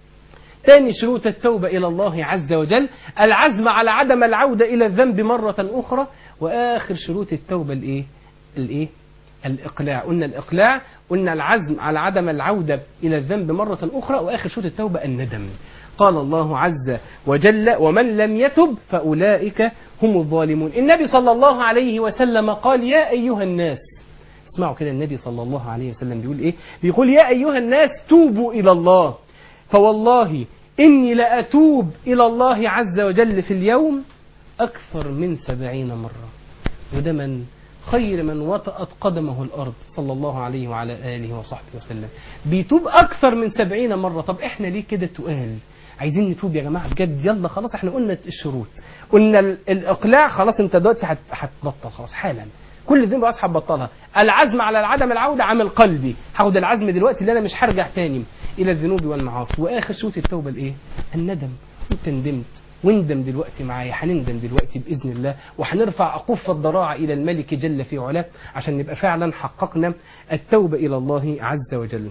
ثاني شروط التوبة إلى الله عز وجل العزم على عدم العودة إلى الذنب مرة أخرى وآخر شروط التوبة الإيه؟ الإيه؟ الإقلاع قلنا الإقلاع قلنا العزم على عدم العودة إلى الذنب مرة أخرى وآخر شروط التوبة الندم قال الله عز وجل ومن لم يتب فأولئك هم الظالمون النبي صلى الله عليه وسلم قال يا أيها الناس اسمعوا كده النبي صلى الله عليه وسلم بيقول إيه بيقول يا أيها الناس توبوا إلى الله فوالله إني لأتوب إلى الله عز وجل في اليوم أكثر من سبعين مرة وده من خير من وطأت قدمه الأرض صلى الله عليه وعلى آله وصحبه وسلم بيتوب أكثر من سبعين مرة طب إحنا ليه كده تقال عايزين نتوب يا جماعة بجد يلا خلاص إحنا قلنا الشروط قلنا الإقلاع خلاص أنت دلوقتي هتبطل خلاص حالا كل ذنب بس هتبطلها العزم على عدم العودة عمل قلبي هاخد العزم دلوقتي اللي أنا مش هرجع تاني إلى الذنوب والمعاصي وآخر شروط التوبة الإيه الندم أنت ندمت واندم دلوقتي معايا هنندم دلوقتي بإذن الله وهنرفع أقف الضراعة إلى الملك جل في علاه عشان نبقى فعلا حققنا التوبة إلى الله عز وجل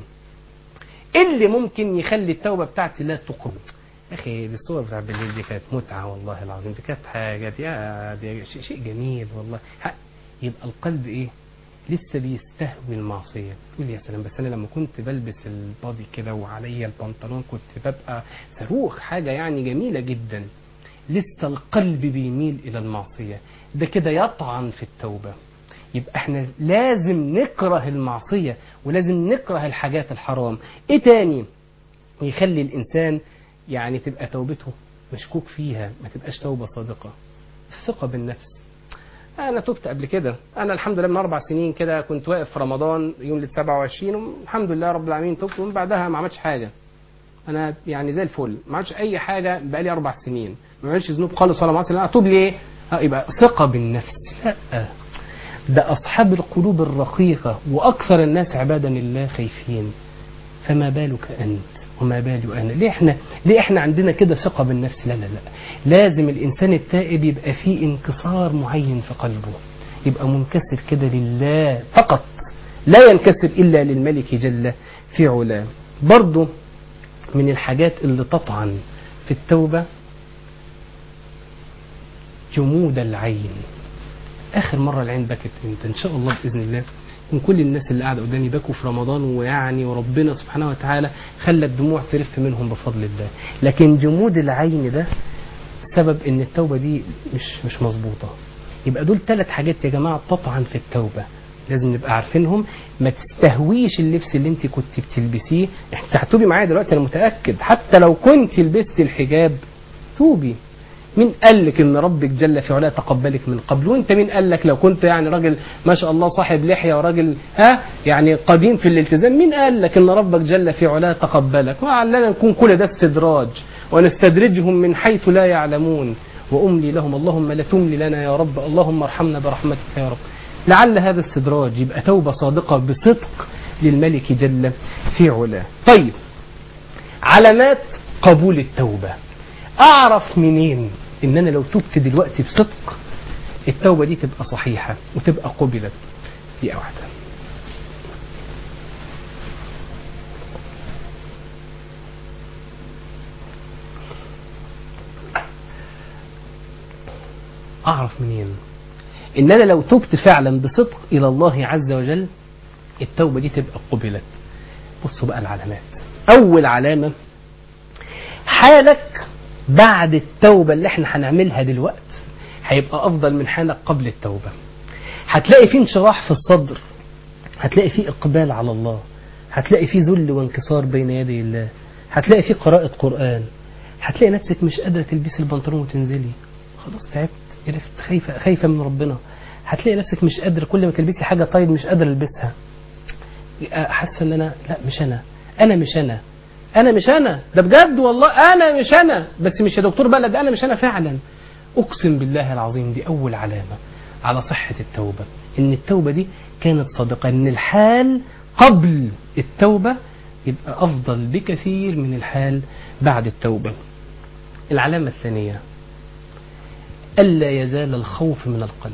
اللي ممكن يخلي التوبة بتاعتي لا تقم يا أخي دي الصور بتاع بالليل دي كانت متعة والله العظيم دي كانت حاجة دي, دي شيء, شيء جميل والله يبقى القلب إيه لسه بيستهوي المعصية تقول يا سلام بس أنا لما كنت بلبس البادي كده وعليا البنطلون كنت ببقى صاروخ حاجة يعني جميلة جدا لسه القلب بيميل إلى المعصية ده كده يطعن في التوبة يبقى احنا لازم نكره المعصية ولازم نكره الحاجات الحرام ايه تاني يخلي الإنسان يعني تبقى توبته مشكوك فيها ما تبقاش توبة صادقة الثقة بالنفس انا تبت قبل كده انا الحمد لله من اربع سنين كده كنت واقف في رمضان يوم ال 27 والحمد لله رب العالمين تبت ومن بعدها ما عملتش حاجه انا يعني زي الفل ما عملتش اي حاجه بقالي اربع سنين ما عملتش ذنوب خالص ولا معاصي لا اتوب ليه اه يبقى ثقه بالنفس لا ده اصحاب القلوب الرقيقه واكثر الناس عبادا لله خايفين فما بالك انت وما بال انا ليه احنا ليه احنا عندنا كده ثقه بالنفس لا لا لا لازم الانسان التائب يبقى فيه انكسار معين في قلبه يبقى منكسر كده لله فقط لا ينكسر الا للملك جل في علاه برضه من الحاجات اللي تطعن في التوبه جمود العين اخر مره العين بكت امتى ان شاء الله باذن الله من كل الناس اللي قاعده قدامي بكوا في رمضان ويعني وربنا سبحانه وتعالى خلى الدموع ترف منهم بفضل الله لكن جمود العين ده سبب ان التوبه دي مش مش مظبوطه يبقى دول ثلاث حاجات يا جماعه تطعن في التوبه لازم نبقى عارفينهم ما تستهويش اللبس اللي انت كنت بتلبسيه انت هتوبي معايا دلوقتي انا متاكد حتى لو كنت لبست الحجاب توبي مين قال لك ان ربك جل في علاه تقبلك من قبل وانت مين قال لك لو كنت يعني راجل ما شاء الله صاحب لحيه وراجل ها يعني قديم في الالتزام مين قال لك ان ربك جل في علاه تقبلك وعلنا نكون كل ده استدراج ونستدرجهم من حيث لا يعلمون واملي لهم اللهم لا تملي لنا يا رب اللهم ارحمنا برحمتك يا رب لعل هذا استدراج يبقى توبه صادقه بصدق للملك جل في علاه طيب علامات قبول التوبه اعرف منين ان انا لو تبت دلوقتي بصدق التوبه دي تبقى صحيحه وتبقى قبلت دي واحده اعرف منين ان انا لو تبت فعلا بصدق الى الله عز وجل التوبه دي تبقى قبلت بصوا بقى العلامات اول علامه حالك بعد التوبة اللي احنا هنعملها دلوقت هيبقى أفضل من حالك قبل التوبة هتلاقي فيه انشراح في الصدر هتلاقي فيه إقبال على الله هتلاقي فيه ذل وانكسار بين يدي الله هتلاقي فيه قراءة قرآن هتلاقي نفسك مش قادرة تلبسي البنطلون وتنزلي خلاص تعبت قرفت خايفة خايفة من ربنا هتلاقي نفسك مش قادرة كل ما تلبسي حاجة طيب مش قادرة البسها حاسة ان انا لا مش انا انا مش انا انا مش انا ده بجد والله انا مش انا بس مش يا دكتور بلد انا مش انا فعلا اقسم بالله العظيم دي اول علامة على صحة التوبة ان التوبة دي كانت صادقة ان الحال قبل التوبة يبقى افضل بكثير من الحال بعد التوبة العلامة الثانية ألا يزال الخوف من القلب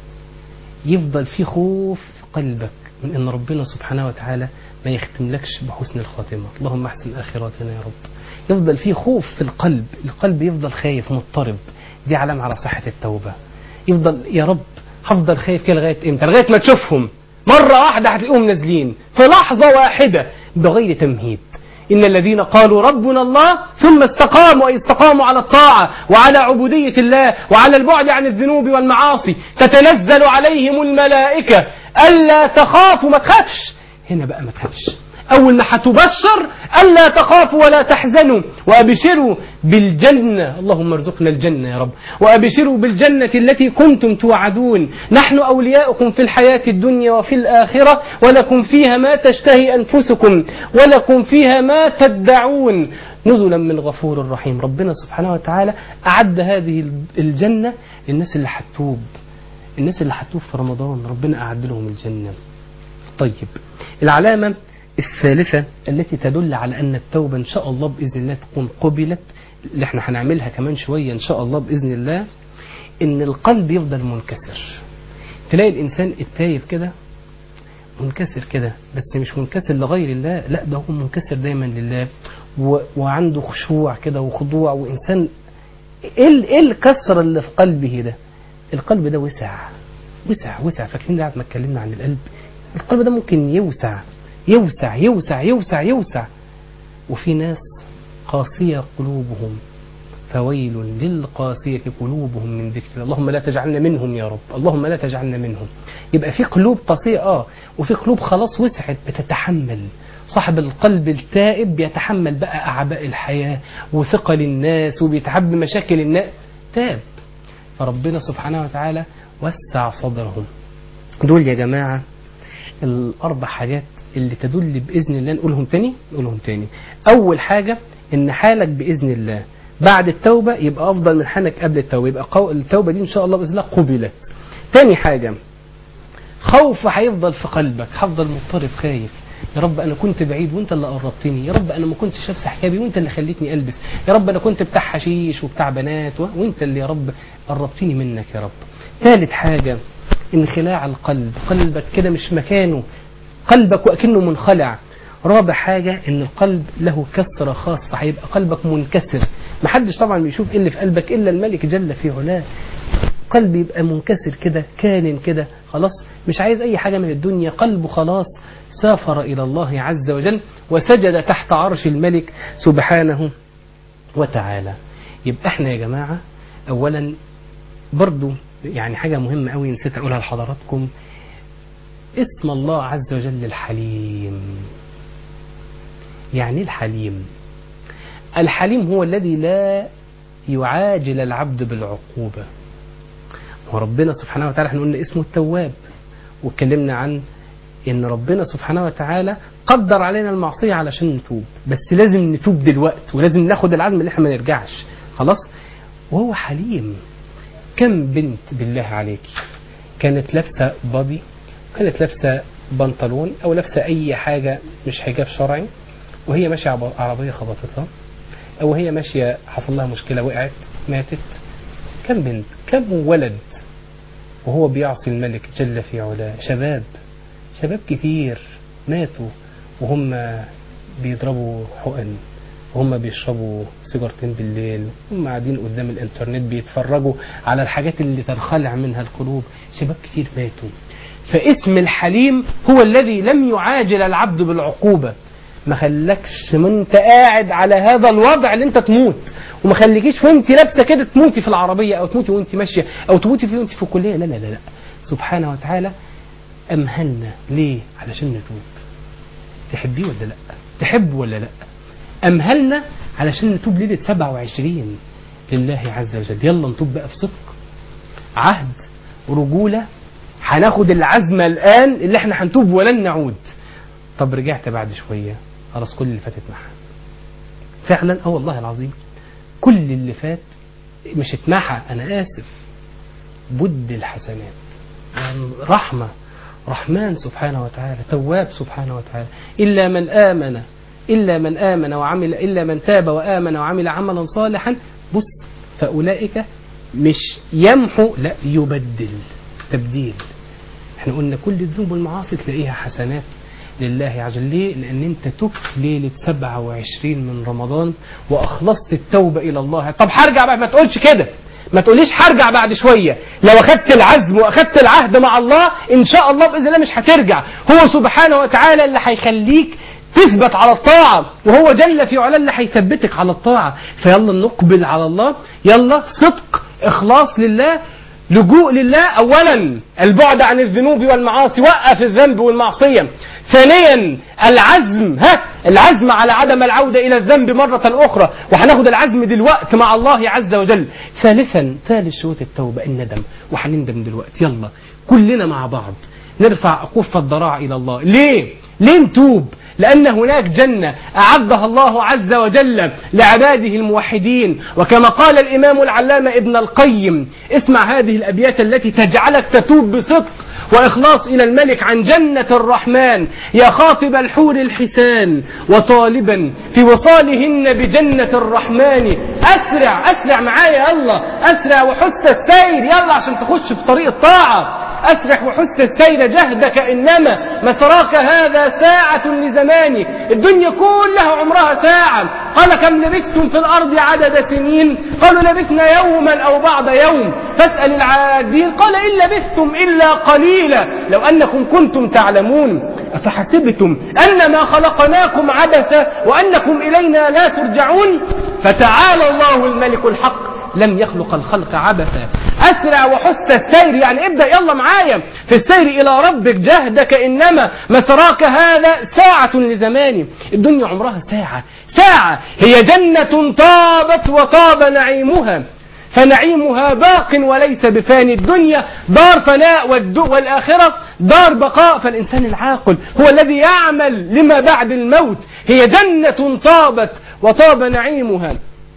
يفضل في خوف في قلبك من أن ربنا سبحانه وتعالى ما يختملكش بحسن الخاتمة اللهم احسن آخراتنا يا رب يفضل في خوف في القلب القلب يفضل خايف مضطرب دي علامة على صحة التوبة يفضل يا رب هفضل خايف كده لغاية امتى لغاية ما تشوفهم مرة واحدة هتلاقيهم نازلين في لحظة واحدة بغير تمهيد إن الذين قالوا ربنا الله ثم استقاموا أي استقاموا على الطاعة وعلى عبودية الله وعلى البعد عن الذنوب والمعاصي تتنزل عليهم الملائكة ألا تخافوا ما تخافش هنا بقى ما تخافش أول ما هتبشر ألا تخافوا ولا تحزنوا وأبشروا بالجنة اللهم ارزقنا الجنة يا رب وأبشروا بالجنة التي كنتم توعدون نحن أولياؤكم في الحياة الدنيا وفي الآخرة ولكم فيها ما تشتهي أنفسكم ولكم فيها ما تدعون نزلا من غفور رحيم ربنا سبحانه وتعالى أعد هذه الجنة للناس اللي هتتوب الناس اللي هتتوب في رمضان ربنا أعد لهم الجنة طيب العلامة الثالثة التي تدل على أن التوبة إن شاء الله بإذن الله تكون قبلت اللي احنا هنعملها كمان شوية إن شاء الله بإذن الله إن القلب يفضل منكسر تلاقي الإنسان التايب كده منكسر كده بس مش منكسر لغير الله لا ده هو منكسر دايما لله و... وعنده خشوع كده وخضوع وإنسان إيه الكسر اللي في قلبه ده القلب ده وسع وسع وسع فاكرين ده ما اتكلمنا عن القلب القلب ده ممكن يوسع يوسع يوسع يوسع يوسع وفي ناس قاسية قلوبهم فويل للقاسية قلوبهم من ذكر الله اللهم لا تجعلنا منهم يا رب اللهم لا تجعلنا منهم يبقى في قلوب قاسية اه وفي قلوب خلاص وسعت بتتحمل صاحب القلب التائب بيتحمل بقى أعباء الحياة وثقل الناس وبيتعب مشاكل الناس تاب فربنا سبحانه وتعالى وسع صدرهم دول يا جماعة الأربع حاجات اللي تدل بإذن الله نقولهم تاني نقولهم تاني أول حاجة إن حالك بإذن الله بعد التوبة يبقى أفضل من حالك قبل التوبة يبقى قو... التوبة دي إن شاء الله بإذن الله قبلت تاني حاجة خوف هيفضل في قلبك هفضل مضطرب خايف يا رب انا كنت بعيد وانت اللي قربتني يا رب انا ما كنتش لابس حجابي وانت اللي خليتني البس يا رب انا كنت بتاع حشيش وبتاع بنات و... وانت اللي يا رب قربتني منك يا رب ثالث حاجة انخلاع القلب قلبك كده مش مكانه قلبك وأكنه منخلع رابع حاجة ان القلب له كسرة خاصة هيبقى قلبك منكسر محدش طبعا بيشوف ايه اللي في قلبك الا الملك جل في علاه قلب يبقى منكسر كده كان كده خلاص مش عايز اي حاجة من الدنيا قلبه خلاص سافر الى الله عز وجل وسجد تحت عرش الملك سبحانه وتعالى يبقى احنا يا جماعة اولا برضو يعني حاجة مهمة قوي نسيت اقولها لحضراتكم اسم الله عز وجل الحليم يعني الحليم الحليم هو الذي لا يعاجل العبد بالعقوبة وربنا سبحانه وتعالى احنا قلنا اسمه التواب واتكلمنا عن ان ربنا سبحانه وتعالى قدر علينا المعصية علشان نتوب بس لازم نتوب دلوقتي ولازم ناخد العزم اللي احنا ما نرجعش خلاص وهو حليم كم بنت بالله عليك كانت لابسة بادي كانت لابسة بنطلون او لابسة اي حاجة مش حجاب شرعي وهي ماشية عربية خبطتها او هي ماشية حصل لها مشكلة وقعت ماتت كم بنت كم ولد وهو بيعصي الملك جل في علاه شباب شباب كتير ماتوا وهم بيضربوا حقن وهم بيشربوا سيجارتين بالليل هم قاعدين قدام الانترنت بيتفرجوا على الحاجات اللي تنخلع منها القلوب شباب كتير ماتوا فاسم الحليم هو الذي لم يعاجل العبد بالعقوبة ما خلكش من انت قاعد على هذا الوضع اللي انت تموت وما خليكيش وانت لابسه كده تموتي في العربيه او تموتي وانت ماشيه او تموتي في وانت في الكليه لا لا لا لا سبحانه وتعالى أمهلنا ليه علشان نتوب تحبيه ولا لا تحب ولا لا أمهلنا علشان نتوب ليلة 27 لله عز وجل يلا نتوب بقى في صدق عهد رجولة هناخد العزمة الآن اللي احنا هنتوب ولن نعود طب رجعت بعد شوية خلاص كل اللي فاتت محى فعلا اه والله العظيم كل اللي فات مش اتمحى انا اسف بد الحسنات يعني رحمة رحمن سبحانه وتعالى تواب سبحانه وتعالى إلا من آمن إلا من آمن وعمل إلا من تاب وآمن وعمل عملا صالحا بص فأولئك مش يمحو لا يبدل تبديل احنا قلنا كل الذنوب والمعاصي تلاقيها حسنات لله عز وجل ليه؟ لأن أنت تبت ليلة 27 من رمضان وأخلصت التوبة إلى الله طب هرجع بقى ما تقولش كده ما تقوليش هرجع بعد شوية لو أخدت العزم وأخدت العهد مع الله إن شاء الله بإذن الله مش هترجع هو سبحانه وتعالى اللي هيخليك تثبت على الطاعة وهو جل في علاه اللي هيثبتك على الطاعة فيلا نقبل على الله يلا صدق إخلاص لله لجوء لله أولا البعد عن الذنوب والمعاصي وقف الذنب والمعصية ثانيا العزم ها العزم على عدم العودة إلى الذنب مرة أخرى وهناخد العزم دلوقتي مع الله عز وجل ثالثا ثالث شروط التوبة الندم وهنندم دلوقتي يلا كلنا مع بعض نرفع أكف الضراع إلى الله ليه ليه نتوب لأن هناك جنة أعدها الله عز وجل لعباده الموحدين وكما قال الإمام العلامة ابن القيم اسمع هذه الأبيات التي تجعلك تتوب بصدق وإخلاص إلى الملك عن جنة الرحمن يا خاطب الحور الحسان وطالبا في وصالهن بجنة الرحمن أسرع أسرع معايا يلا أسرع وحس السير يلا عشان تخش في طريق الطاعة أسرح وحس السير جهدك إنما مسراك هذا ساعة لزمان الدنيا كلها عمرها ساعة قال كم لبثتم في الأرض عدد سنين قالوا لبثنا يوما أو بعض يوم فاسأل العادين قال إن لبثتم إلا قليلا لو أنكم كنتم تعلمون أفحسبتم أنما خلقناكم عبثا وأنكم إلينا لا ترجعون فتعالى الله الملك الحق لم يخلق الخلق عبثا أسرع وحس السير يعني ابدأ يلا معايا في السير إلى ربك جهدك إنما مسراك هذا ساعة لزمان الدنيا عمرها ساعة ساعة هي جنة طابت وطاب نعيمها فنعيمها باق وليس بفاني الدنيا دار فناء والآخرة دار بقاء فالإنسان العاقل هو الذي يعمل لما بعد الموت هي جنة طابت وطاب نعيمها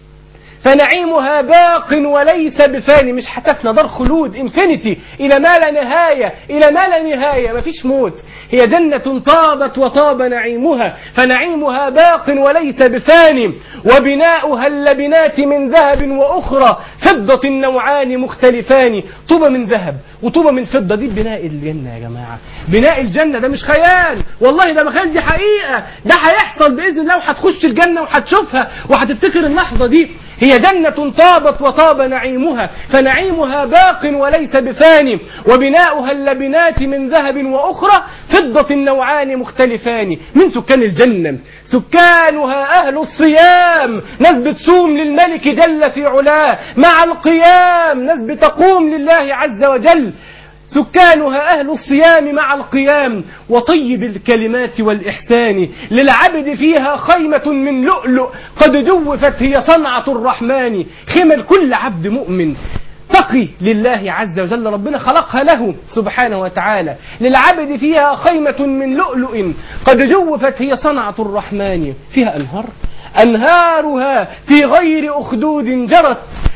فنعيمها باق وليس بفاني مش هتفنى دار خلود انفينيتي الى ما لا نهايه الى ما لا نهايه مفيش موت هي جنة طابت وطاب نعيمها فنعيمها باق وليس بفاني وبناؤها اللبنات من ذهب واخرى فضة النوعان مختلفان طوبة من ذهب وطوبة من فضة دي بناء الجنة يا جماعة بناء الجنة ده مش خيال والله ده مخيال دي حقيقة ده هيحصل بإذن الله وهتخش الجنة وهتشوفها وهتفتكر اللحظة دي هي جنة طابت وطاب نعيمها فنعيمها باق وليس بفاني وبناؤها اللبنات من ذهب وأخرى فضة النوعان مختلفان من سكان الجنة سكانها أهل الصيام ناس بتصوم للملك جل في علاه مع القيام ناس بتقوم لله عز وجل سكانها أهل الصيام مع القيام وطيب الكلمات والإحسان للعبد فيها خيمة من لؤلؤ قد جوفت هي صنعة الرحمن خيمة كل عبد مؤمن تقي لله عز وجل ربنا خلقها له سبحانه وتعالى للعبد فيها خيمة من لؤلؤ قد جوفت هي صنعة الرحمن فيها أنهار أنهارها في غير أخدود جرت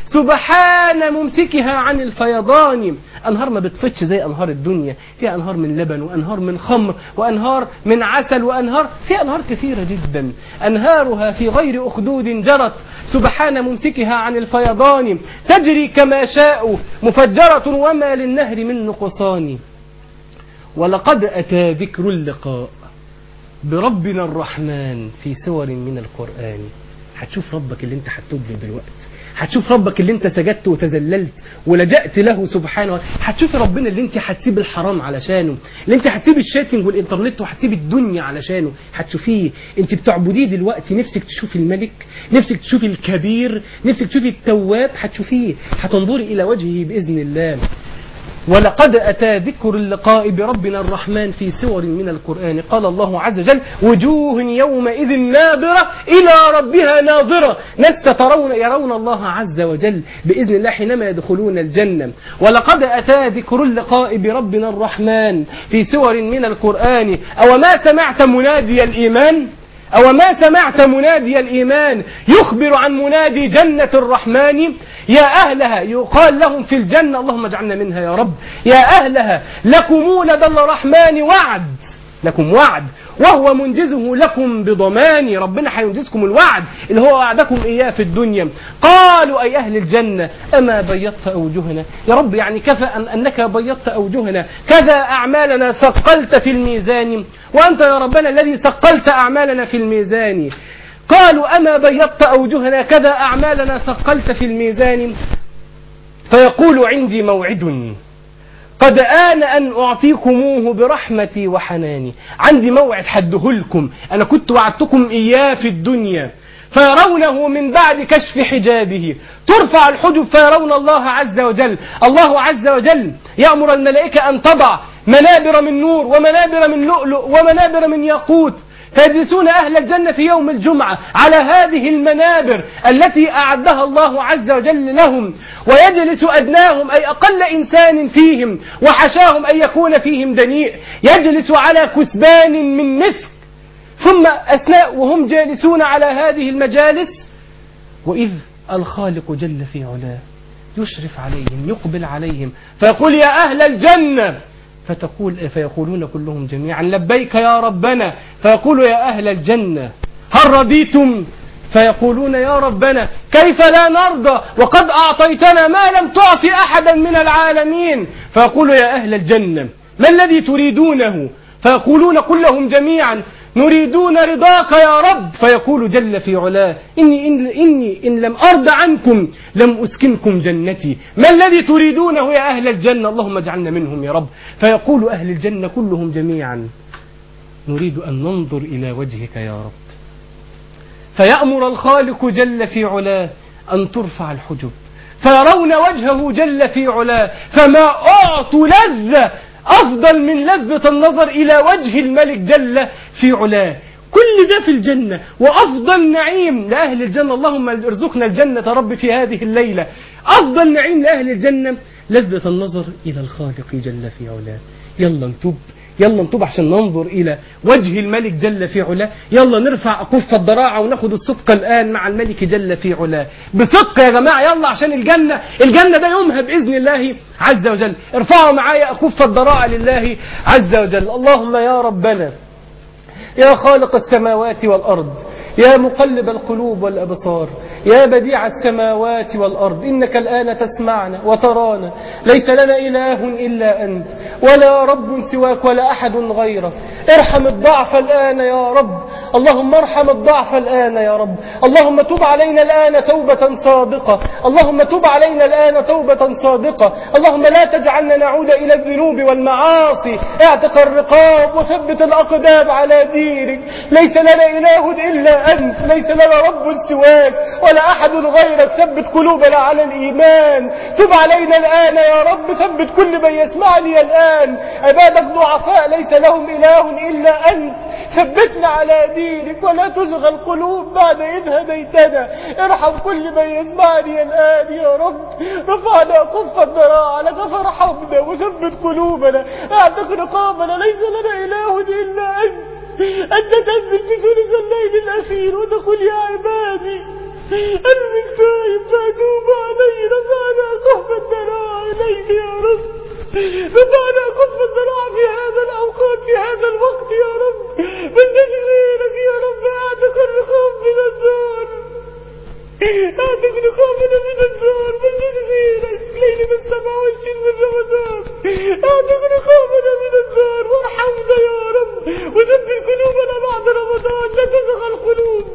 سبحان ممسكها عن الفيضان أنهار ما بتفتش زي أنهار الدنيا فيها أنهار من لبن وأنهار من خمر وأنهار من عسل وأنهار فيها أنهار كثيرة جدا أنهارها في غير أخدود جرت سبحان ممسكها عن الفيضان تجري كما شاء مفجرة وما للنهر من نقصان ولقد أتى ذكر اللقاء بربنا الرحمن في سور من القرآن هتشوف ربك اللي انت هتتوب له دلوقتي هتشوف ربك اللي انت سجدت وتذللت ولجأت له سبحانه هتشوف ربنا اللي انت هتسيب الحرام علشانه اللي انت هتسيب الشاتنج والانترنت وهتسيب الدنيا علشانه هتشوفيه انت بتعبديه دلوقتي نفسك تشوفي الملك نفسك تشوفي الكبير نفسك تشوفي التواب هتشوفيه هتنظري الى وجهه باذن الله ولقد أتى ذكر اللقاء بربنا الرحمن في سور من القرآن قال الله عز وجل وجوه يومئذ ناظرة إلى ربها ناظرة ناس ترون يرون الله عز وجل بإذن الله حينما يدخلون الجنة ولقد أتى ذكر اللقاء بربنا الرحمن في سور من القرآن أو ما سمعت منادي الإيمان أو ما سمعت منادي الإيمان يخبر عن منادي جنة الرحمن يا أهلها يقال لهم في الجنة اللهم اجعلنا منها يا رب يا أهلها لكم لدى الرحمن وعد لكم وعد وهو منجزه لكم بضمان ربنا هينجزكم الوعد اللي هو وعدكم إياه في الدنيا قالوا أي أهل الجنة أما بيضت أوجهنا يا رب يعني كفى أن أنك بيضت أوجهنا كذا أعمالنا ثقلت في الميزان وأنت يا ربنا الذي ثقلت أعمالنا في الميزان قالوا أما بيضت أوجهنا كذا أعمالنا ثقلت في الميزان فيقول عندي موعد قد آن أن أعطيكموه برحمتي وحناني عندي موعد حدهلكم أنا كنت وعدتكم إياه في الدنيا فيرونه من بعد كشف حجابه ترفع الحجب فيرون الله عز وجل الله عز وجل يأمر الملائكة أن تضع منابر من نور ومنابر من لؤلؤ ومنابر من ياقوت فيجلسون أهل الجنة في يوم الجمعة على هذه المنابر التي أعدها الله عز وجل لهم ويجلس أدناهم أي أقل إنسان فيهم وحشاهم أن يكون فيهم دنيء يجلس على كسبان من مسك ثم أثناء وهم جالسون على هذه المجالس وإذ الخالق جل في علاه يشرف عليهم يقبل عليهم فيقول يا أهل الجنة فتقول فيقولون كلهم جميعا لبيك يا ربنا فيقول يا أهل الجنة هل رضيتم فيقولون يا ربنا كيف لا نرضى وقد أعطيتنا ما لم تعطي أحدا من العالمين فيقول يا أهل الجنة ما الذي تريدونه فيقولون كلهم جميعا نريدون رضاك يا رب فيقول جل في علاه إني إن, إني إن لم أرض عنكم لم أسكنكم جنتي ما الذي تريدونه يا أهل الجنة اللهم اجعلنا منهم يا رب فيقول أهل الجنة كلهم جميعا نريد أن ننظر إلى وجهك يا رب فيأمر الخالق جل في علاه أن ترفع الحجب فيرون وجهه جل في علاه فما أعطوا لذة أفضل من لذة النظر إلى وجه الملك جل في علاه كل ده في الجنة وأفضل نعيم لأهل الجنة اللهم ارزقنا الجنة رب في هذه الليلة أفضل نعيم لأهل الجنة لذة النظر إلى الخالق جل في علاه يلا نتوب يلا نتوب عشان ننظر إلى وجه الملك جل في علاه يلا نرفع أكف الضراعة وناخد الصدق الآن مع الملك جل في علاه بصدق يا جماعة يلا عشان الجنة الجنة ده يومها بإذن الله عز وجل ارفعوا معايا أكف الضراعة لله عز وجل اللهم يا ربنا يا خالق السماوات والأرض يا مقلب القلوب والأبصار يا بديع السماوات والأرض إنك الآن تسمعنا وترانا ليس لنا إله إلا أنت ولا رب سواك ولا أحد غيرك ارحم الضعف الآن يا رب اللهم ارحم الضعف الآن يا رب اللهم تب علينا الآن توبة صادقة اللهم تب علينا الآن توبة صادقة اللهم لا تجعلنا نعود إلى الذنوب والمعاصي اعتق الرقاب وثبت الأقدام على دينك ليس لنا إله إلا أنت ليس لنا رب سواك ولا أحد غيرك ثبت قلوبنا على الإيمان تب علينا الآن يا رب ثبت كل من يسمعني الآن عبادك ضعفاء ليس لهم إله إلا أنت ثبتنا على دينك ولا تزغ القلوب بعد إذ هديتنا ارحم كل من يسمعني الآن يا رب رفعنا كف الذراع لك فارحمنا وثبت قلوبنا اعتق رقابنا ليس لنا إله إلا أنت أنت تنزل في ثلث الليل الأخير وتقول يا عبادي أنك تائب فأتوب علي رفعنا كف الذراع إليك يا رب رفعنا كف الذراع في هذا الأوقات في هذا الوقت يا رب من تشغيلك يا رب أعتق الرقاب من الدار أعتق رقابنا من الدار من تشغيلك ليلة السبع والعشرين من رمضان أعتق رقابنا من الدار وارحمنا يا رب وثبت قلوبنا بعد رمضان لا تزغ القلوب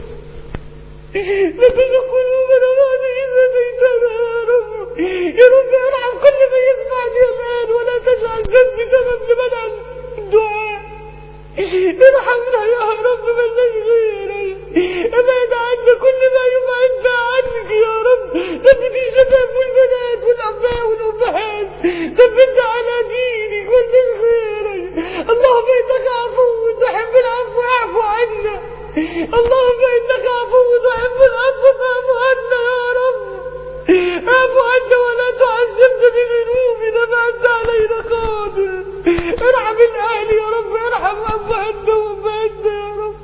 لا تزغ قلوبنا بعد إذ هديتنا يا رب يا رب ارحم كل من يسمعني الآن ولا تجعل ذنبي سبب لمنع الدعاء ارحمنا يا رب من تشغيلك ابعد عنا كل ما يبعدنا عنك يا رب ثبت الشباب والبنات الآباء والأمهات ثبتنا على دينك وانتش غيرك اللهم إنك عفو تحب العفو اعفو عنا اللهم إنك عفو تحب العفو فاعف عنا يا رب اعفو عنا ولا تعذبنا بذنوبنا فأنت علينا قادر ارحم الأهل يا رب ارحم أبهاتنا وأمهاتنا يا رب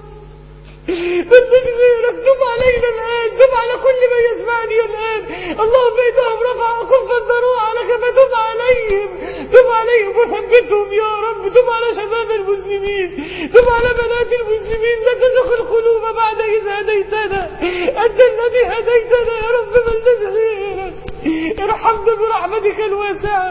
بدك غيرك تب علينا الآن تب على كل من يسمعني الآن اللهم إنهم رفعوا كف الضروع عليك فتب عليهم تب عليهم وثبتهم يا رب تب على شباب المسلمين تب على بنات المسلمين لا تزغ القلوب بعد إذ هديتنا أنت الذي هديتنا يا رب ملناش غيرك ارحمنا برحمتك الواسعة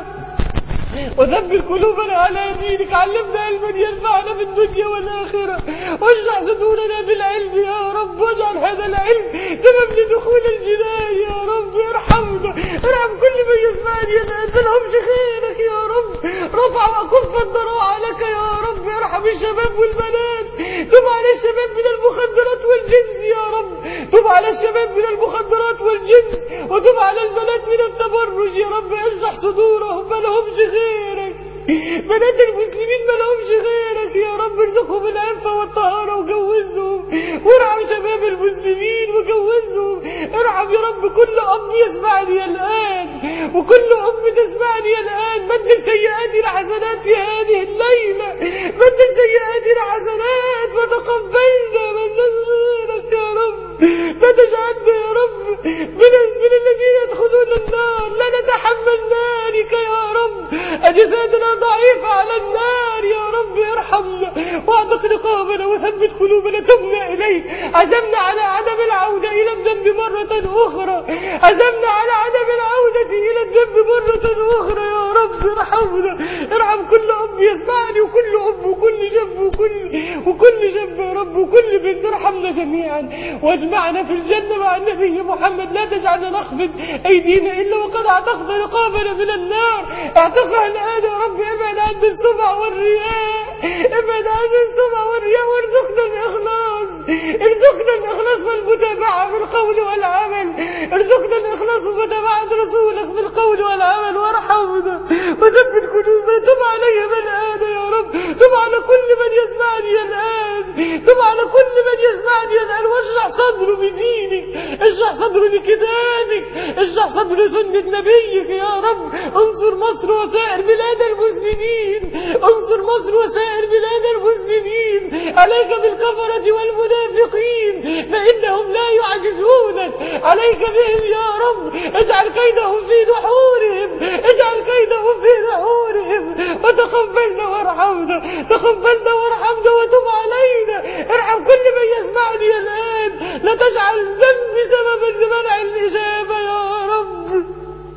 وثبت قلوبنا على دينك علمنا علما ينفعنا في الدنيا والآخرة واجعل صدورنا بالعلم يا رب واجعل هذا العلم سبب لدخول الجنان يا رب ارحمنا ارحم كل من يسمعني الآن فلهمش خيرك يا رب رفع وكف الضراعة لك يا رب ارحم الشباب والبنات تب على الشباب من المخدرات والجنس يا رب تب على الشباب من المخدرات والجنس وتب على البنات من التبرج يا رب اشرح صدورهم ما لهمش غيرك بنات المسلمين ما لهمش غيرك يا رب ارزقهم العفة والطهارة وجوزهم وارحم شباب المسلمين وجوزهم ارحم يا رب كل أم يسمعني الآن وكل أم تسمعني الآن بدل سيئاتي لحسنات في هذه الليلة بدل سيئاتي لحسنات وتقبلنا من غيرك يا رب لا تجعلنا يا رب من, من الذين يدخلون النار لا نتحمل ذلك يا رب أجسادنا ضعيفة على النار يا رب ارحمنا واعتق رقابنا وثبت قلوبنا تبنا إليك عزمنا على عدم العودة إلى الذنب مرة أخرى عزمنا على عدم العودة إلى الذنب مرة أخرى يا رب ارحمنا ارحم كل أم يسمعني وكل أم وكل شاب وكل وكل شاب يا رب وكل بنت ارحمنا جميعا واجمعنا في الجنة مع النبي محمد لا تجعلنا نخفض أيدينا إلا وقد اعتقد رقابنا من النار اعتقها الآن يا رب ابعد عن السمع والرياء ابعد عن السمع والرياء وارزقنا الإخلاص ارزقنا الإخلاص والمتابعة في القول والعمل ارزقنا الإخلاص ومتابعة رسولك في القول والعمل وارحمنا وثبت قلوبنا تب عليهم الآن يا رب تب على كل من يسمعني الآن تب على كل من يسمعني الآن واشرح صدره بدينك اشرح صدره لكتابك اشرح صدره سنة نبيك يا رب انصر مصر وسائر بلاد المسلمين انصر مصر وسائر بلاد المسلمين عليك بالكفرة والمنافقين فإنهم لا يعجزونك عليك بهم يا رب اجعل كيدهم في دحورهم اجعل كيدهم في دحورهم وتقبلنا وارحمنا تقبلنا وارحمنا وتب علينا ارحم كل من يسمعني الآن لا تجعل ذنبي سببا لمنع الإجابة يا رب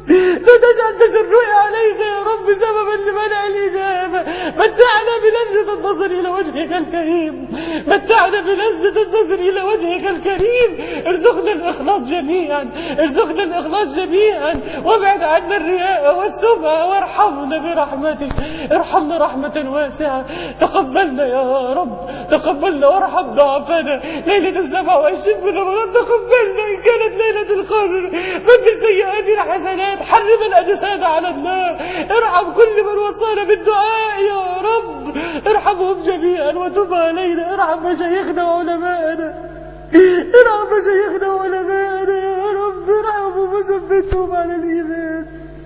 لا تجعل تجرؤي عليك يا رب سببا لمنع الإجابة متعنا بلذة النظر إلى وجهك الكريم متعنا بلذة النظر إلى وجهك الكريم ارزقنا الإخلاص جميعا ارزقنا الإخلاص جميعا وابعد عنا الرياء والسمعة وارحمنا برحمتك ارحمنا رحمة واسعة تقبلنا يا رب تقبلنا وارحم ضعفنا ليلة السبع وعشرين من رمضان تقبلنا إن كانت ليلة القدر بدل سيئاتنا حسنات حرم الأجساد على النار ارحم كل من وصانا بالدعاء يا رب ارحمهم جميعا وتب علينا ارحم مشايخنا وعلمائنا ارحم مشايخنا وعلمائنا يا رب ارحمهم وثبتهم على الإيمان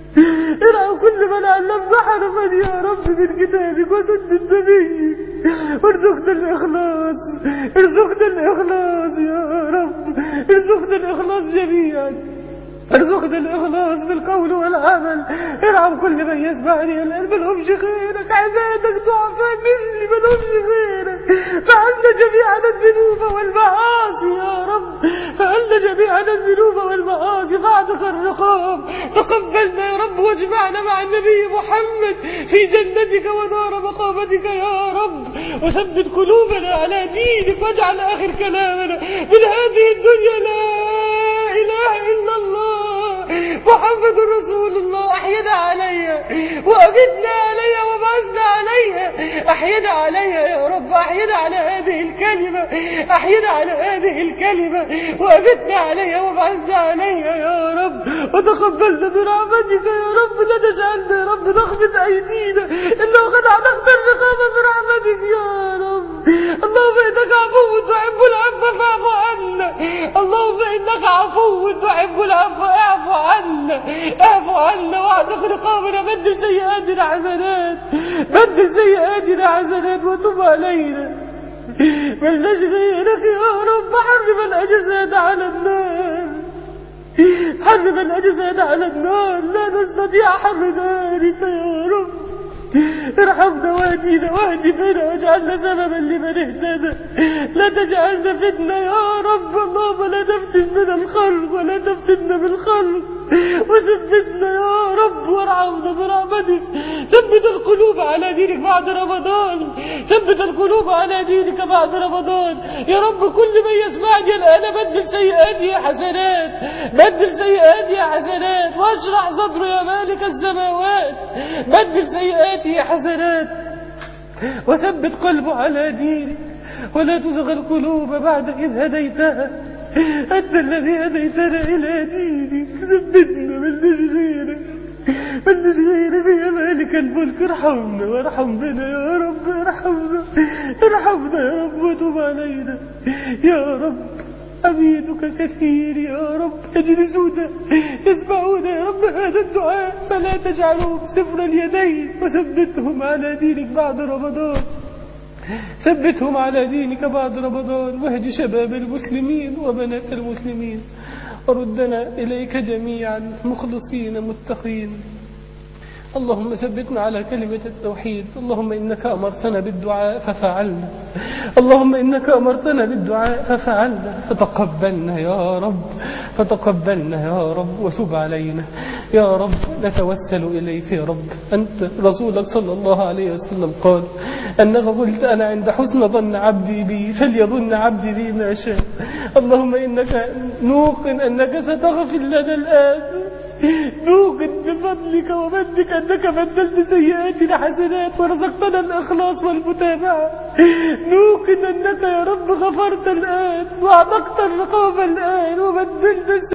ارحم كل من علمنا حرفا يا رب من كتابك وسنة نبيك وارزقنا الإخلاص ارزقنا الإخلاص يا رب ارزقنا الإخلاص جميعا ارزقنا الإخلاص بالقول والعمل ارحم كل من يسمعني الآن ملهمش غيرك عبادك ضعفاء مثلي ملهمش غيرك فعلنا جميعا الذنوب والمعاصي يا رب فعلنا جميعا الذنوب والمعاصي فاعتق الرقاب تقبلنا يا رب واجمعنا مع النبي محمد في جنتك ودار مقامتك يا رب وثبت قلوبنا على دينك واجعل آخر كلامنا من هذه الدنيا لا إله إلا الله محمد رسول الله أحينا عليها وأمتنا عليها وبعثنا عليها أحينا عليها يا رب أحينا على هذه الكلمة أحينا على هذه الكلمة وأمتنا عليها وبعثنا عليها يا رب وتقبلنا برحمتك يا رب لا تجعلنا يا رب نخبط أيدينا إلا وقد أعتقت الرقابة برحمتك يا رب اللهم إنك عفو تحب العفو فاعف عنا اللهم إنك عفو تحب العفو اعف عنا اعف عنا واعتق رقابنا بدل سيئاتنا حسنات بدل سيئاتنا حسنات وتب علينا ملناش غيرك يا رب حرم الأجساد على النار حرم الأجساد على النار لا نستطيع حر نارك يا رب ارحمنا واهدينا واهدي بنا واجعلنا سببا لمن اهتدى لا تجعلنا فتنة يا رب اللهم لا تفتن من الخلق ولا تفتنا بالخلق وثبتنا يا رب وارحمنا برحمتك ثبت القلوب على دينك بعد رمضان ثبت القلوب على دينك بعد رمضان يا رب كل من يسمعني الآن بدل سيئاتي حسنات بدل سيئاتي حسنات واشرح صدره يا مالك السماوات بدل سيئاتي حسنات وثبت قلبه على دينك ولا تزغ القلوب بعد إذ هديتها أنت الذي هديتنا إلى دينك ثبتنا من غيرك من غيرك يا مالك الملك ارحمنا وارحم بنا يا رب ارحمنا ارحمنا يا رب وتب علينا يا رب عبيدك كثير يا رب يجلسون يسمعون يا رب هذا الدعاء فلا تجعلهم سفر اليدين وثبتهم على دينك بعد رمضان ثبتهم على دينك بعد رمضان واهد شباب المسلمين وبنات المسلمين وردنا إليك جميعا مخلصين متقين اللهم ثبتنا على كلمة التوحيد اللهم إنك أمرتنا بالدعاء ففعلنا اللهم إنك أمرتنا بالدعاء ففعلنا فتقبلنا يا رب فتقبلنا يا رب وتب علينا يا رب نتوسل إليك يا رب أنت رسولك صلى الله عليه وسلم قال أنك قلت أنا عند حسن ظن عبدي بي فليظن عبدي بي ما شاء اللهم إنك نوقن أنك ستغفر لنا الآن نوقن بفضلك ومنك أنك بدلت سيئاتنا حسنات ورزقتنا الإخلاص والمتابعة نوقن أنك يا رب غفرت الآن وأعتقت الرقاب الآن وبدلت